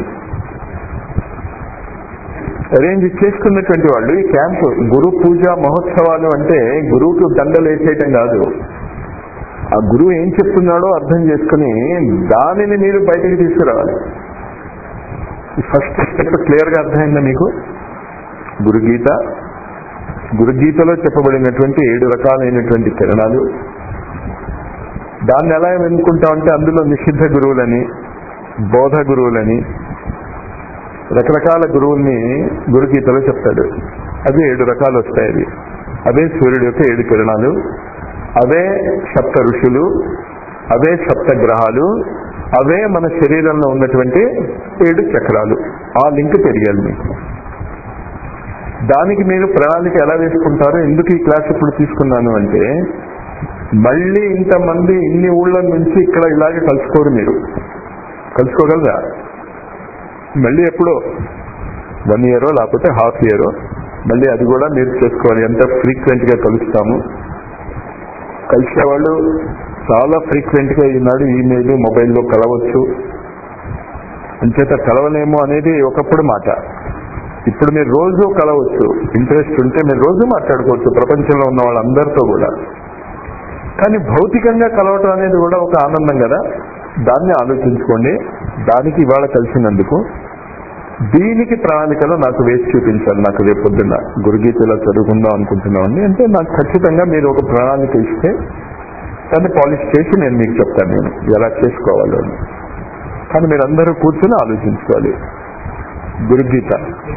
అరేంజ్ చేసుకున్నటువంటి వాళ్ళు ఈ క్యాంపు గురు పూజ మహోత్సవాలు అంటే గురువుకు దండలు వేసేయటం కాదు ఆ గురువు ఏం చెప్తున్నాడో అర్థం చేసుకుని దానిని మీరు బయటికి తీసుకురావాలి ఫస్ట్ స్టెప్ క్లియర్ గా అర్థమైందా మీకు గురుగీత గురుగీతలో చెప్పబడినటువంటి ఏడు రకాలైనటువంటి కిరణాలు దాన్ని ఎలా ఎన్నుకుంటామంటే అందులో నిషిద్ధ గురువులని బోధ గురువులని రకరకాల గురువుల్ని గురుగీతలో చెప్తాడు అవి ఏడు రకాలు వస్తాయి అవి అవే సూర్యుడి యొక్క ఏడు కిరణాలు అవే సప్త ఋషులు అవే సప్త గ్రహాలు అవే మన శరీరంలో ఉన్నటువంటి ఏడు చక్రాలు ఆ లింక్ తెలియాలి మీకు దానికి మీరు ప్రణాళిక ఎలా వేసుకుంటారో ఎందుకు ఈ క్లాస్ ఇప్పుడు తీసుకున్నాను అంటే మళ్ళీ ఇంతమంది ఇన్ని ఊళ్ళ నుంచి ఇక్కడ ఇలాగే కలుసుకోరు మీరు కలుసుకోగలరా మళ్ళీ ఎప్పుడో వన్ ఇయరో లేకపోతే హాఫ్ ఇయరో మళ్ళీ అది కూడా మీరు చేసుకోవాలి ఎంత ఫ్రీక్వెంట్ గా కలుస్తాము కలిసేవాళ్ళు చాలా ఫ్రీక్వెంట్ గా ఈనాడు ఈమెయిల్ మొబైల్లో కలవచ్చు అంచేత కలవలేము అనేది ఒకప్పుడు మాట ఇప్పుడు మీరు రోజు కలవచ్చు ఇంట్రెస్ట్ ఉంటే మీరు రోజు మాట్లాడుకోవచ్చు ప్రపంచంలో ఉన్న వాళ్ళందరితో కూడా కానీ భౌతికంగా కలవటం అనేది కూడా ఒక ఆనందం కదా దాన్ని ఆలోచించుకోండి దానికి ఇవాళ కలిసినందుకు దీనికి ప్రణాళికలో నాకు వేసి చూపించాలి నాకు రేపు పొద్దున్న గురుగీతలో చదువుకుందాం అనుకుంటున్నామండి అంటే నాకు ఖచ్చితంగా మీరు ఒక ప్రణాళిక ఇస్తే దాన్ని పాలిష్ చేసి నేను మీకు చెప్తాను నేను ఎలా చేసుకోవాలో అని కానీ మీరు అందరూ కూర్చొని ఆలోచించుకోవాలి గురుగీత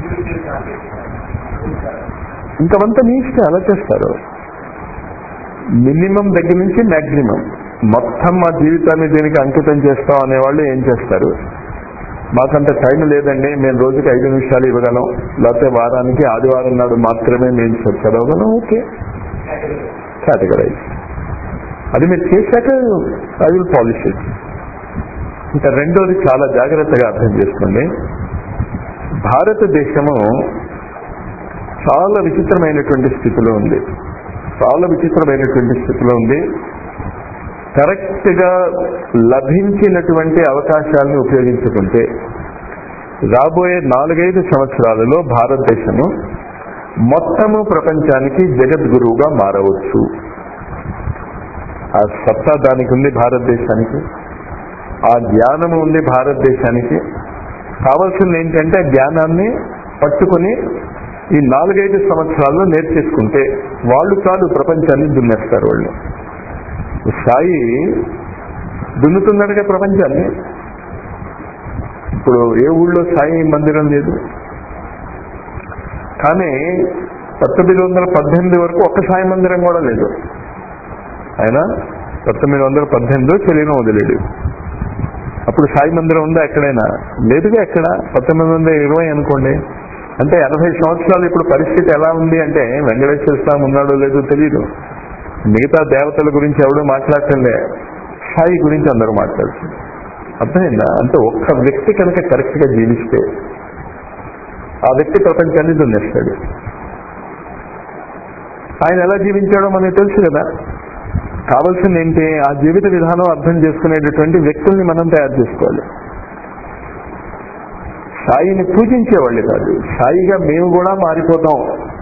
ఇంకవంతా మీ ఇష్టం ఎలా చేస్తారు మినిమం దగ్గర నుంచి మ్యాక్సిమం మొత్తం మా జీవితాన్ని దీనికి అంకితం చేస్తాం అనేవాళ్ళు ఏం చేస్తారు మాకంత టైం లేదండి మేము రోజుకి ఐదు నిమిషాలు ఇవ్వగలం లేకపోతే వారానికి ఆదివారం నాడు మాత్రమే మేము చదవగలం ఓకే కేటగరైజ్ అది మీరు చేశాక ఐ విల్ పాలిష్ ఇట్ ఇంకా రెండోది చాలా జాగ్రత్తగా అర్థం చేసుకోండి భారతదేశము చాలా విచిత్రమైనటువంటి స్థితిలో ఉంది చాలా విచిత్రమైనటువంటి స్థితిలో ఉంది కరెక్ట్ గా లభించినటువంటి అవకాశాలను ఉపయోగించుకుంటే రాబోయే నాలుగైదు సంవత్సరాలలో భారతదేశము మొత్తము ప్రపంచానికి జగద్గురువుగా మారవచ్చు ఆ సత్తా దానికి ఉంది భారతదేశానికి ఆ జ్ఞానము ఉంది భారతదేశానికి కావాల్సింది ఏంటంటే జ్ఞానాన్ని పట్టుకుని ఈ నాలుగైదు సంవత్సరాల్లో నేర్చేసుకుంటే వాళ్ళు కాదు ప్రపంచాన్ని దున్నేస్తారు వాళ్ళు సాయి దున్నుతున్నాడుగా ప్రపంచాన్ని ఇప్పుడు ఏ ఊళ్ళో సాయి మందిరం లేదు కానీ పంతొమ్మిది వందల పద్దెనిమిది వరకు ఒక్క సాయి మందిరం కూడా లేదు ఆయన పంతొమ్మిది వందల పద్దెనిమిదిలో శరీరం వదిలేడు అప్పుడు సాయి మందిరం ఉందా ఎక్కడైనా లేదుగా ఎక్కడ పంతొమ్మిది వందల ఇరవై అనుకోండి అంటే ఎనభై సంవత్సరాలు ఇప్పుడు పరిస్థితి ఎలా ఉంది అంటే వెంకటేశ్వర స్వామి ఉన్నాడో లేదో తెలియదు మిగతా దేవతల గురించి ఎవడో మాట్లాడటంలే సాయి గురించి అందరూ మాట్లాడుతుంది అర్థమైందా అంటే ఒక్క వ్యక్తి కనుక కరెక్ట్ గా జీవిస్తే ఆ వ్యక్తి ప్రపంచాన్ని దున్నేస్తాడు ఆయన ఎలా జీవించాడో మనకు తెలుసు కదా కావాల్సింది ఏంటి ఆ జీవిత విధానం అర్థం చేసుకునేటటువంటి వ్యక్తుల్ని మనం తయారు చేసుకోవాలి సాయిని పూజించేవాళ్ళు కాదు సాయిగా మేము కూడా మారిపోతాం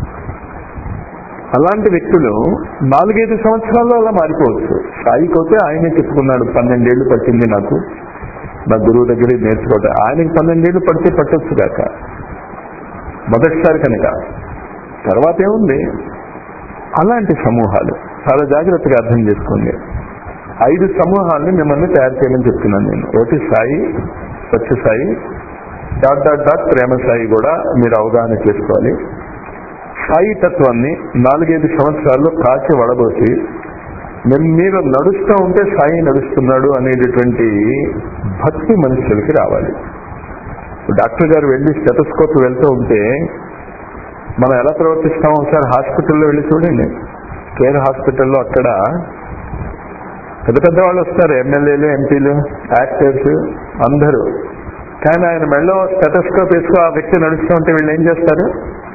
అలాంటి వ్యక్తులు నాలుగైదు సంవత్సరాల్లో అలా మారిపోవచ్చు సాయికి అయితే ఆయనే చెప్పుకున్నాడు పన్నెండేళ్లు పట్టింది నాకు నా గురువు దగ్గర ఇది నేర్చుకోవటం ఆయనకి పన్నెండేళ్లు పడితే పట్టొచ్చు కాక మొదటిసారి కనుక తర్వాత ఏముంది అలాంటి సమూహాలు చాలా జాగ్రత్తగా అర్థం చేసుకోండి ఐదు సమూహాలని మిమ్మల్ని తయారు చేయమని చెప్తున్నాను నేను ఒకటి Sai Sathya Sai dot dot dot Prema Sai కూడా మీరు అవగాహన చేసుకోవాలి సాయి తత్వాన్ని నాలుగైదు సంవత్సరాల్లో కాచి వడబోసి మేము మీరు నడుస్తూ ఉంటే సాయి నడుస్తున్నాడు అనేటటువంటి భక్తి మనుషులకి రావాలి డాక్టర్ గారు వెళ్ళి స్టెటస్కోప్ వెళ్తూ ఉంటే మనం ఎలా ప్రవర్తిస్తాం ఒకసారి హాస్పిటల్లో వెళ్ళి చూడండి కేర్ హాస్పిటల్లో అక్కడ పెద్ద పెద్ద వాళ్ళు వస్తారు ఎమ్మెల్యేలు ఎంపీలు యాక్టర్స్ అందరూ కానీ ఆయన మెళ్ళో స్టెటస్కోప్ వేసుకో ఆ వ్యక్తి నడుస్తూ ఉంటే వీళ్ళు ఏం చేస్తారు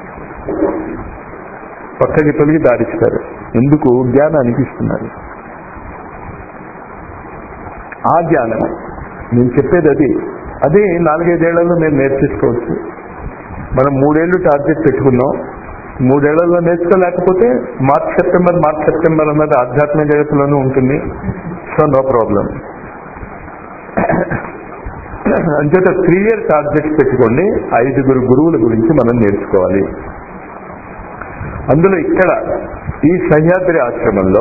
పక్కకి తొలగి దారిస్తారు ఎందుకు జ్ఞానానికి ఇస్తున్నారు ఆ జ్ఞానం నేను చెప్పేది అది అది నాలుగైదేళ్లలో నేను నేర్చేసుకోవచ్చు మనం మూడేళ్లు టార్గెట్ పెట్టుకున్నాం మూడేళ్లలో నేర్చుకోలేకపోతే మార్చ్ సెప్టెంబర్ మార్చ్ సెప్టెంబర్ అన్నది ఆధ్యాత్మిక జగత్తులోనూ ఉంటుంది సో నో ప్రాబ్లం అంచేత త్రీ ఇయర్ టార్గెట్స్ పెట్టుకోండి ఐదుగురు గురువుల గురించి మనం నేర్చుకోవాలి అందులో ఇక్కడ ఈ సహ్యాద్రి ఆశ్రమంలో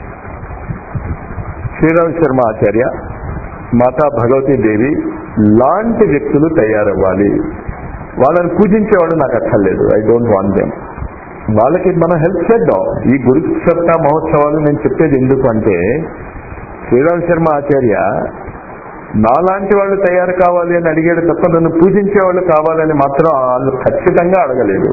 శ్రీరామ్ శర్మ ఆచార్య మాతా భగవతీ దేవి లాంటి వ్యక్తులు తయారవ్వాలి వాళ్ళని పూజించేవాడు నాకు అక్కర్లేదు ఐ డోంట్ వాంట్ దెమ్ వాళ్ళకి మనం హెల్ప్ చేద్దాం ఈ గురు సత్తా మహోత్సవాలు నేను చెప్పేది ఎందుకు అంటే శ్రీరామ్ శర్మ ఆచార్య నాలాంటి వాళ్ళు తయారు కావాలి అని అడిగాడు తప్ప నన్ను పూజించే వాళ్ళు కావాలని మాత్రం వాళ్ళు ఖచ్చితంగా అడగలేదు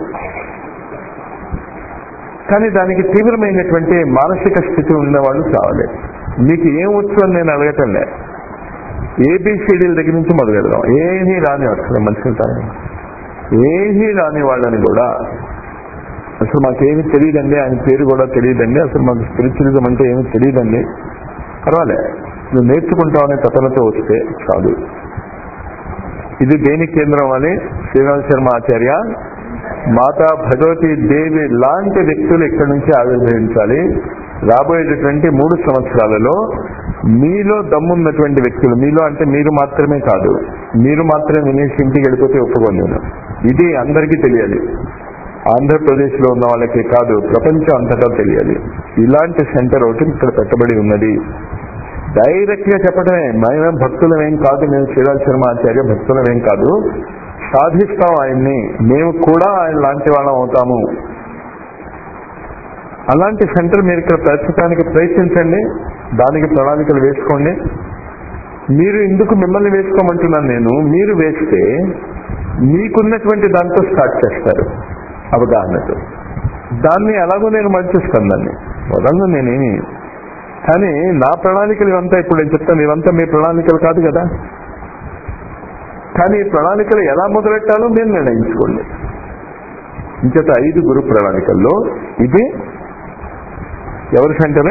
కానీ దానికి తీవ్రమైనటువంటి మానసిక స్థితి ఉన్న వాళ్ళు కావాలి మీకు ఏం వచ్చు అని నేను అడగటం లే ఏబిసిడీల దగ్గర నుంచి మొదలు పెడదాం ఏమీ రాని అసలు మనుషులు ఏమీ రాని వాళ్ళని కూడా అసలు మాకేమీ తెలియదండి ఆయన పేరు కూడా తెలియదండి అసలు మాకు స్పిరిచువలిజం అంటే ఏమీ తెలియదండి పర్వాలే నువ్వు నేర్చుకుంటావనే తపనతో వస్తే కాదు ఇది దేని కేంద్రం అని శ్రీరామ్ శర్మ ఆచార్య మాతా భగవతి దేవి లాంటి వ్యక్తులు ఇక్కడి నుంచి ఆవిర్భవించాలి రాబోయేటటువంటి మూడు సంవత్సరాలలో మీలో దమ్మున్నటువంటి వ్యక్తులు మీలో అంటే మీరు మాత్రమే కాదు మీరు మాత్రమే వినేసి ఇంటికి వెళ్ళిపోతే ఒప్పుకోను నేను ఇది అందరికీ తెలియాలి ఆంధ్రప్రదేశ్ లో ఉన్న వాళ్ళకి కాదు ప్రపంచం అంతటా తెలియాలి ఇలాంటి సెంటర్ ఒకటి ఇక్కడ పెట్టబడి ఉన్నది డైరెక్ట్ గా చెప్పడమే మేమేం భక్తులమేం కాదు మేము శ్రీరాజ్ శర్మ ఆచార్య భక్తులమేం కాదు సాధిస్తాం ఆయన్ని మేము కూడా ఆయన లాంటి వాళ్ళం అవుతాము అలాంటి సెంటర్ మీరు ఇక్కడ పెట్టడానికి ప్రయత్నించండి దానికి ప్రణాళికలు వేసుకోండి మీరు ఇందుకు మిమ్మల్ని వేసుకోమంటున్నాను నేను మీరు వేస్తే మీకున్నటువంటి దాంతో స్టార్ట్ చేస్తారు అవగాహనతో దాన్ని ఎలాగో నేను మర్చిస్తాను దాన్ని వదలను నేనేమి కానీ నా ప్రణాళికలు ఇవంతా ఇప్పుడు నేను చెప్తాను ఇవంతా మీ ప్రణాళికలు కాదు కదా కానీ ఈ ప్రణాళికలు ఎలా మొదలెట్టాలో మీరు నిర్ణయించుకోండి ఇంచేత ఐదు గురు ప్రణాళికల్లో ఇది ఎవరి సెంటరే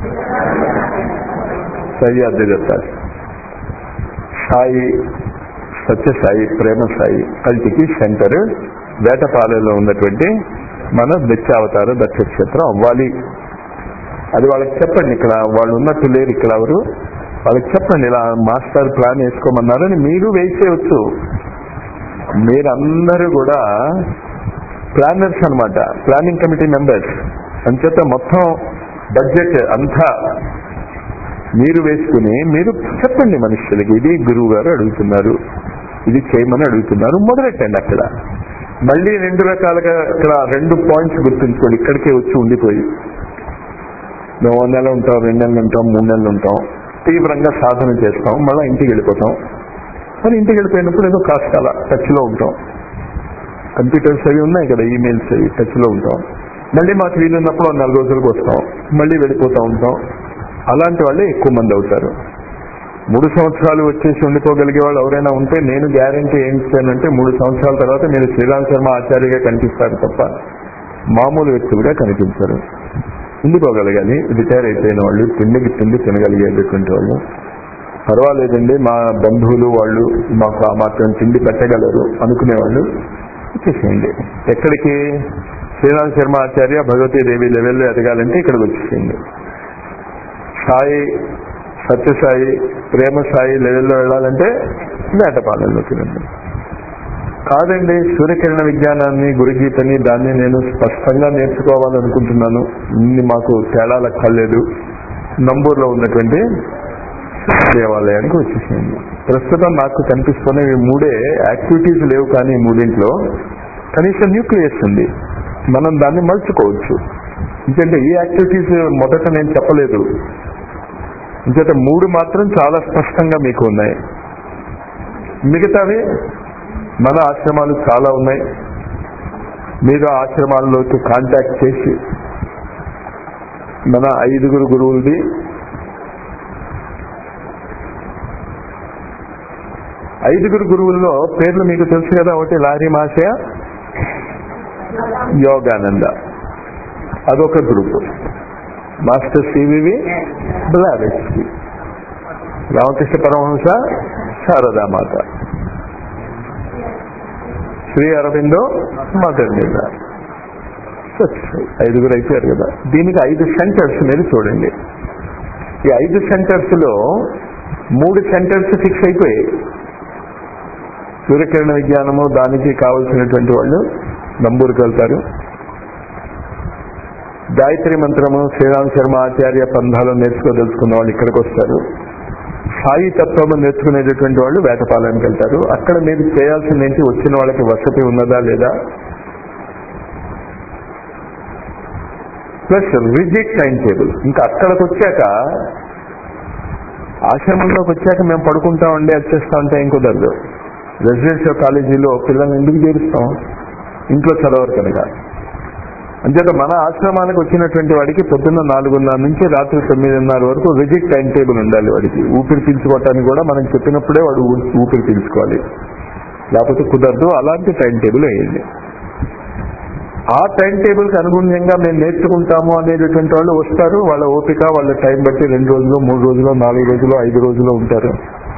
సయ్యాద్రి దత్తారు సాయి సత్యసాయి ప్రేమ సాయి కల్టికి సెంటర్ వేటపాలెలో ఉన్నటువంటి మన దత్యావతార దత్తక్షేత్రం అవ్వాలి అది వాళ్ళకి చెప్పండి ఇక్కడ వాళ్ళు ఉన్నట్టు లేరు ఇక్కడ ఎవరు వాళ్ళకి చెప్పండి ఇలా మాస్టర్ ప్లాన్ వేసుకోమన్నారని మీరు వేసేయచ్చు మీరందరూ కూడా ప్లానర్స్ అన్నమాట ప్లానింగ్ కమిటీ మెంబర్స్ అంచేత మొత్తం బడ్జెట్ అంతా మీరు వేసుకుని మీరు చెప్పండి మనుషులకి ఇది గురువు గారు అడుగుతున్నారు ఇది చేయమని అడుగుతున్నారు మొదలెట్టండి అక్కడ మళ్ళీ రెండు రకాలుగా ఇక్కడ రెండు పాయింట్స్ గుర్తుంచుకోండి ఇక్కడికే వచ్చి ఉండిపోయి మేము ఒక నెల ఉంటాం రెండు నెలలు ఉంటాం మూడు నెలలు ఉంటాం తీవ్రంగా సాధన చేస్తాం మళ్ళీ ఇంటికి వెళ్ళిపోతాం మరి ఇంటికి వెళ్ళిపోయినప్పుడు ఏదో కాస్త అలా టచ్లో ఉంటాం కంప్యూటర్స్ అవి ఉన్నాయి కదా ఈమెయిల్స్ అవి టచ్లో ఉంటాం మళ్ళీ మాకు వీలున్నప్పుడు ఒక నెల రోజులకు వస్తాం మళ్ళీ వెళ్ళిపోతూ ఉంటాం అలాంటి వాళ్ళే ఎక్కువ మంది అవుతారు మూడు సంవత్సరాలు వచ్చేసి ఉండిపోగలిగే వాళ్ళు ఎవరైనా ఉంటే నేను గ్యారంటీ ఏం ఇస్తానంటే మూడు సంవత్సరాల తర్వాత మీరు శ్రీరామ్ శర్మ ఆచార్యగా కనిపిస్తారు తప్ప మామూలు వ్యక్తులుగా కనిపించరు ఉండిపోగలగాలి రిటైర్ అయిపోయిన వాళ్ళు తిండికి తిండి తినగలిగేటటువంటి వాళ్ళు పర్వాలేదండి మా బంధువులు వాళ్ళు మాకు ఆ మాత్రం తిండి పెట్టగలరు అనుకునేవాళ్ళు వచ్చేసేయండి ఎక్కడికి శ్రీరామ్ శర్మ ఆచార్య భగవతీ దేవి లెవెల్లో ఎదగాలంటే ఇక్కడికి వచ్చేసేయండి సాయి సత్యసాయి ప్రేమ సాయి లెవెల్లో వెళ్ళాలంటే వేటపాలెంలోకి రండి కాదండి సూర్యకిరణ విజ్ఞానాన్ని గురుగీతని దాన్ని నేను స్పష్టంగా నేర్చుకోవాలనుకుంటున్నాను ఇన్ని మాకు తేడా లెక్కలేదు నంబూరులో ఉన్నటువంటి దేవాలయానికి వచ్చేసింది ప్రస్తుతం నాకు కనిపిస్తున్న ఈ మూడే యాక్టివిటీస్ లేవు కానీ ఈ మూడింట్లో కనీసం న్యూక్లియస్ ఉంది మనం దాన్ని మలుచుకోవచ్చు ఎందుకంటే ఈ యాక్టివిటీస్ మొదట నేను చెప్పలేదు ఇంచేత మూడు మాత్రం చాలా స్పష్టంగా మీకు ఉన్నాయి మిగతావి మన ఆశ్రమాలు చాలా ఉన్నాయి మీరు ఆ ఆశ్రమాల్లోకి కాంటాక్ట్ చేసి మన ఐదుగురు గురువులది ఐదుగురు గురువుల్లో పేర్లు మీకు తెలుసు కదా ఒకటి లారీ మాషయ యోగానంద అదొక group master C V V Blavatsky Ramakrishna Paramahamsa Sarada Mata Sri Aurobindo mother మీద ఐదుగురు అయిపోయారు కదా దీనికి ఐదు సెంటర్స్ మీరు చూడండి ఈ ఐదు సెంటర్స్ లో మూడు సెంటర్స్ ఫిక్స్ అయిపోయాయి సూర్యకిరణ విజ్ఞానము దానికి కావలసినటువంటి వాళ్ళు నంబూరుకి వెళ్తారు గాయత్రి మంత్రము శ్రీరామ్ శర్మ ఆచార్య పంధాలు నేర్చుకోదలుచుకున్న వాళ్ళు ఇక్కడికి వస్తారు సాయి తత్వము నేర్చుకునేటటువంటి వాళ్ళు వేటపాలెంకి వెళ్తారు అక్కడ మీరు చేయాల్సింది ఏంటి వచ్చిన వాళ్ళకి వసతి ఉన్నదా లేదా ప్లస్ రిజిట్ టైం టేబుల్ ఇంకా అక్కడికి వచ్చాక ఆశ్రమంలోకి వచ్చాక మేము పడుకుంటామండి అది చేస్తా ఉంటే ఏం కుదరదు రెసిడెన్షియల్ కాలేజీలో పిల్లల్ని ఎందుకు చేరుస్తాం ఇంట్లో చదవరు కనుక అంచేత మన ఆశ్రమానికి వచ్చినటువంటి వాడికి పొద్దున్న నాలుగున్నర నుంచి రాత్రి తొమ్మిదిన్నర వరకు రిజిట్ టైం టేబుల్ ఉండాలి వాడికి ఊపిరి పీల్చుకోవటానికి కూడా మనం చెప్పినప్పుడే వాడు ఊ- ఊపిరి పీల్చుకోవాలి లేకపోతే కుదరదు అలాంటి టైం టేబుల్ వేయండి ఆ టైం టేబుల్ కి అనుగుణ్యంగా మేము నేర్చుకుంటాము అనేటటువంటి వాళ్ళు వస్తారు వాళ్ళ ఓపిక వాళ్ళ టైం బట్టి రెండు రోజులు మూడు రోజులు నాలుగు రోజులు ఐదు రోజులు ఉంటారు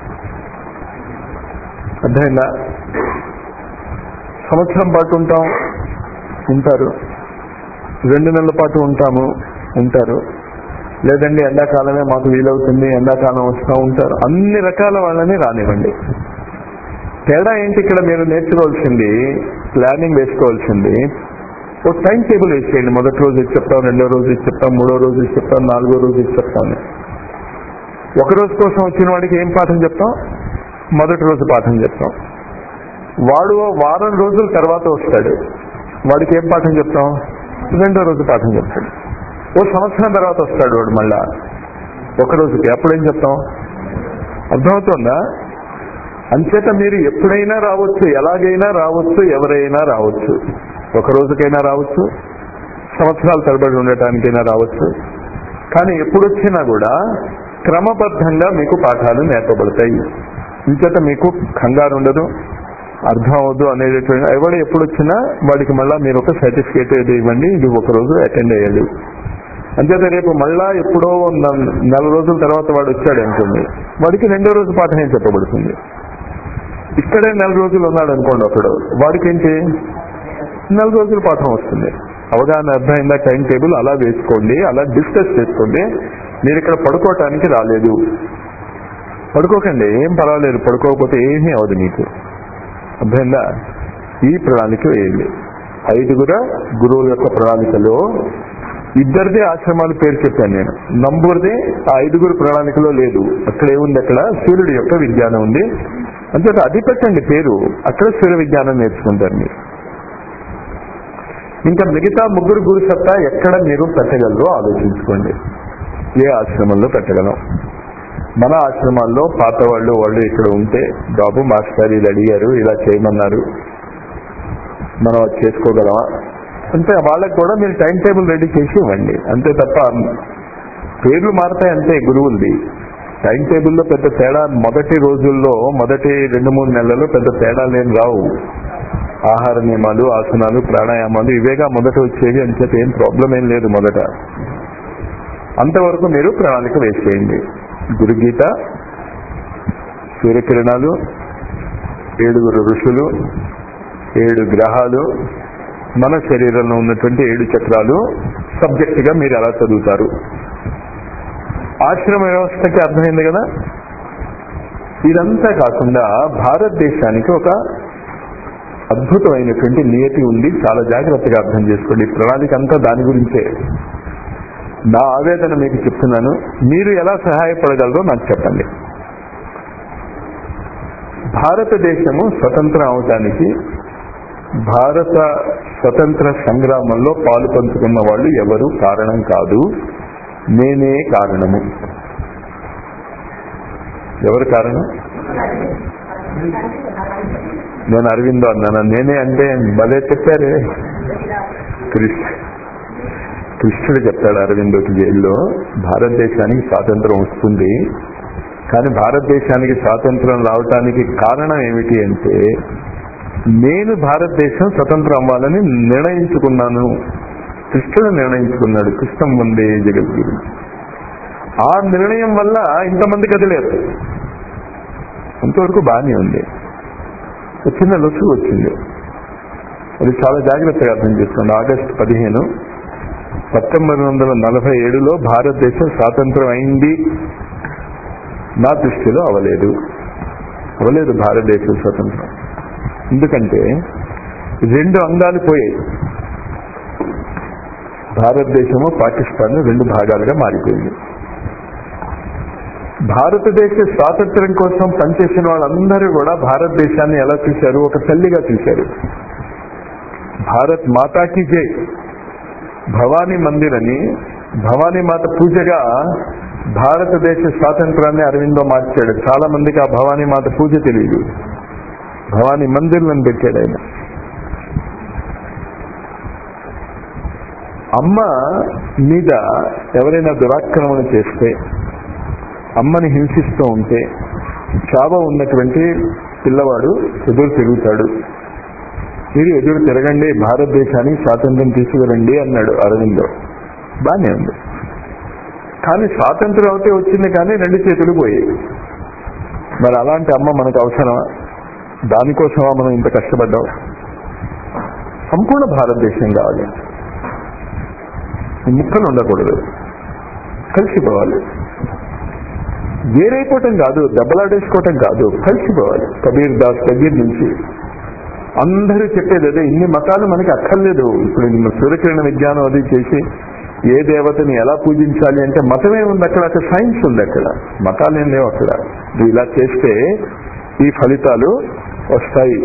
అర్థమైందా సంవత్సరం పాటు ఉంటాం ఉంటారు రెండు నెలల పాటు ఉంటాము ఉంటారు లేదండి ఎండాకాలమే మాకు వీలవుతుంది ఎండాకాలం వస్తూ ఉంటారు అన్ని రకాల వాళ్ళని రానివ్వండి తేడా ఏంటి ఇక్కడ మీరు నేర్చుకోవాల్సింది ప్లానింగ్ వేసుకోవాల్సింది ఓ టైం టేబుల్ వేసేయండి మొదటి రోజు ఇది చెప్తాం రెండో రోజు ఇది చెప్తాం మూడో రోజు ఇది చెప్తాం నాలుగో రోజు ఇది చెప్తాను ఒక రోజు కోసం వచ్చిన వాడికి ఏం పాఠం చెప్తాం మొదటి రోజు పాఠం చెప్తాం వాడు ఓ వారం రోజుల తర్వాత వస్తాడు వాడికి ఏం పాఠం చెప్తాం రెండో రోజు పాఠం చెప్తాడు ఓ సంవత్సరం తర్వాత వస్తాడు వాడు మళ్ళా ఒక రోజుకి అప్పుడేం చెప్తాం అర్థమవుతుందా అంచేత మీరు ఎప్పుడైనా రావచ్చు ఎలాగైనా రావచ్చు ఎవరైనా రావచ్చు ఒక రోజుకైనా రావచ్చు సంవత్సరాల తరబడి ఉండటానికైనా రావచ్చు కానీ ఎప్పుడొచ్చినా కూడా క్రమబద్ధంగా మీకు పాఠాలు నేర్పబడతాయి ఇంచేత మీకు కంగారు ఉండదు అర్థం అవ్వదు అనేటటువంటి ఎవడు ఎప్పుడు వచ్చినా వాడికి మళ్ళా మీరు ఒక సర్టిఫికేట్ ఏదో ఇవ్వండి ఇది ఒక రోజు అటెండ్ అయ్యాడు అంచేత రేపు మళ్ళా ఎప్పుడో న- నెల రోజుల తర్వాత వాడు వచ్చాడు అనుకోండి వాడికి రెండో రోజు పాఠం ఏం చెప్పబడుతుంది ఇక్కడే నెల రోజులు ఉన్నాడు అనుకోండి ఒకడు వాడికి ఏంటి నెల రోజుల పాఠం వస్తుంది అవగాహన అర్థమైందా టైం టేబుల్ అలా వేసుకోండి అలా డిస్కస్ చేసుకోండి మీరు ఇక్కడ పడుకోవటానికి రాలేదు పడుకోకండి ఏం పర్వాలేదు పడుకోకపోతే ఏమీ అవదు మీకు అర్థమైందా ఈ ప్రణాళిక వేయండి ఐదుగుర గురువుల యొక్క ప్రణాళికలో ఇద్దరిదే ఆశ్రమాల పేరు చెప్పాను నేను నంబూరిదే ఆ ఐదుగురు ప్రణాళికలో లేదు అక్కడ ఏముంది అక్కడ సూర్యుడి యొక్క విజ్ఞానం ఉంది అంతే అది పెట్టండి పేరు అక్కడ సూర్య విజ్ఞానం నేర్చుకుంటారు మీరు ఇంకా మిగతా ముగ్గురు గురు సత్తా ఎక్కడ మీరు పెట్టగలరో ఆలోచించుకోండి ఏ ఆశ్రమంలో పెట్టగలం మన ఆశ్రమాల్లో పాత వాళ్ళు వాళ్ళు ఇక్కడ ఉంటే బాబు మాస్టర్ ఇది అడిగారు ఇలా చేయమన్నారు మనం అది చేసుకోగలమా అంటే వాళ్ళకి కూడా మీరు టైం టేబుల్ రెడీ చేసి ఇవ్వండి అంతే తప్ప పేర్లు మారతాయి అంతే గురువులది టైం టేబుల్లో పెద్ద తేడా మొదటి రోజుల్లో మొదటి రెండు మూడు నెలల్లో పెద్ద తేడాలు ఏం రావు ఆహార నియమాలు ఆసనాలు ప్రాణాయామాలు ఇవేగా మొదట వచ్చేవి అని చెప్పి ఏం ప్రాబ్లం ఏం లేదు మొదట అంతవరకు మీరు ప్రణాళిక వేసేయండి గురుగీత సూర్యకిరణాలు ఏడుగురు ఋషులు ఏడు గ్రహాలు మన శరీరంలో ఉన్నటువంటి ఏడు చక్రాలు సబ్జెక్ట్ గా మీరు ఎలా చదువుతారు ఆశ్రమ వ్యవస్థకి అర్థమైంది కదా ఇదంతా కాకుండా భారతదేశానికి ఒక అద్భుతమైనటువంటి నియతి ఉంది చాలా జాగ్రత్తగా అర్థం చేసుకోండి ఈ ప్రణాళిక అంతా దాని గురించే నా ఆవేదన మీకు చెప్తున్నాను మీరు ఎలా సహాయపడగలరో నాకు చెప్పండి భారతదేశము స్వతంత్రం అవటానికి భారత స్వతంత్ర సంగ్రామంలో పాలు పంచుకున్న వాళ్ళు ఎవరు కారణం కాదు నేనే కారణము ఎవరు కారణం నేను అరవిందో అన్నాను నేనే అంటే భలే చెప్పారే కృష్ణ కృష్ణుడు చెప్తాడు అరవిందోకి జైల్లో భారతదేశానికి స్వాతంత్రం వస్తుంది కానీ భారతదేశానికి స్వాతంత్రం రావటానికి కారణం ఏమిటి అంటే నేను భారతదేశం స్వతంత్రం అవ్వాలని నిర్ణయించుకున్నాను కృష్ణుడు నిర్ణయించుకున్నాడు కృష్ణం ముందే జగద్గురు ఆ నిర్ణయం వల్ల ఇంతమంది కదిలేరు అంతవరకు బాగానే ఉంది ఒక చిన్న లొసుగు వచ్చింది అది చాలా జాగ్రత్తగా అర్థం చేసుకోండి ఆగస్టు పదిహేను పంతొమ్మిది వందల నలభై ఏడులో భారతదేశం స్వాతంత్రం అయింది నా దృష్టిలో అవలేదు అవలేదు భారతదేశం స్వతంత్రం ఎందుకంటే రెండు అంగాలు పోయాయి భారతదేశము పాకిస్తాన్ రెండు భాగాలుగా మారిపోయింది భారతదేశ స్వాతంత్ర్యం కోసం పనిచేసిన వాళ్ళందరూ కూడా భారతదేశాన్ని ఎలా చూశారు ఒక తల్లిగా చూశారు భారత్ మాతాకి జై భవానీ మందిర్ అని భవానీ మాత పూజగా భారతదేశ స్వాతంత్రాన్ని అరవిందో మార్చాడు చాలా మందికి ఆ భవానీ మాత పూజ తెలియదు భవానీ మందిర్లను పెట్టాడు ఆయన అమ్మ మీద ఎవరైనా దురాక్రమణ చేస్తే అమ్మని హింసిస్తూ ఉంటే చావ ఉన్నటువంటి పిల్లవాడు ఎదురు తిరుగుతాడు మీరు ఎదురు తిరగండి భారతదేశానికి స్వాతంత్రం తీసుకురండి అన్నాడు అరవిందో బానే ఉంది కానీ స్వాతంత్రం అయితే వచ్చింది కానీ రెండు చేతులు పోయాయి మరి అలాంటి అమ్మ మనకు అవసరమా దానికోసమా మనం ఇంత కష్టపడ్డాం సంపూర్ణ భారతదేశం కావాలి ముక్కలు ఉండకూడదు కలిసిపోవాలి వేరైపోవటం కాదు దెబ్బలాడేసుకోవటం కాదు కలిసిపోవాలి కబీర్ దాస్ దగ్గర నుంచి అందరూ చెప్పేది అదే ఇన్ని మతాలు మనకి అక్కర్లేదు ఇప్పుడు నిన్న సూర్యకిరణ విజ్ఞానం అది చేసి ఏ దేవతని ఎలా పూజించాలి అంటే మతమే ఉంది అక్కడ అక్కడ సైన్స్ ఉంది అక్కడ మతాలు ఏం లేవు అక్కడ నువ్వు ఇలా చేస్తే ఈ ఫలితాలు వస్తాయి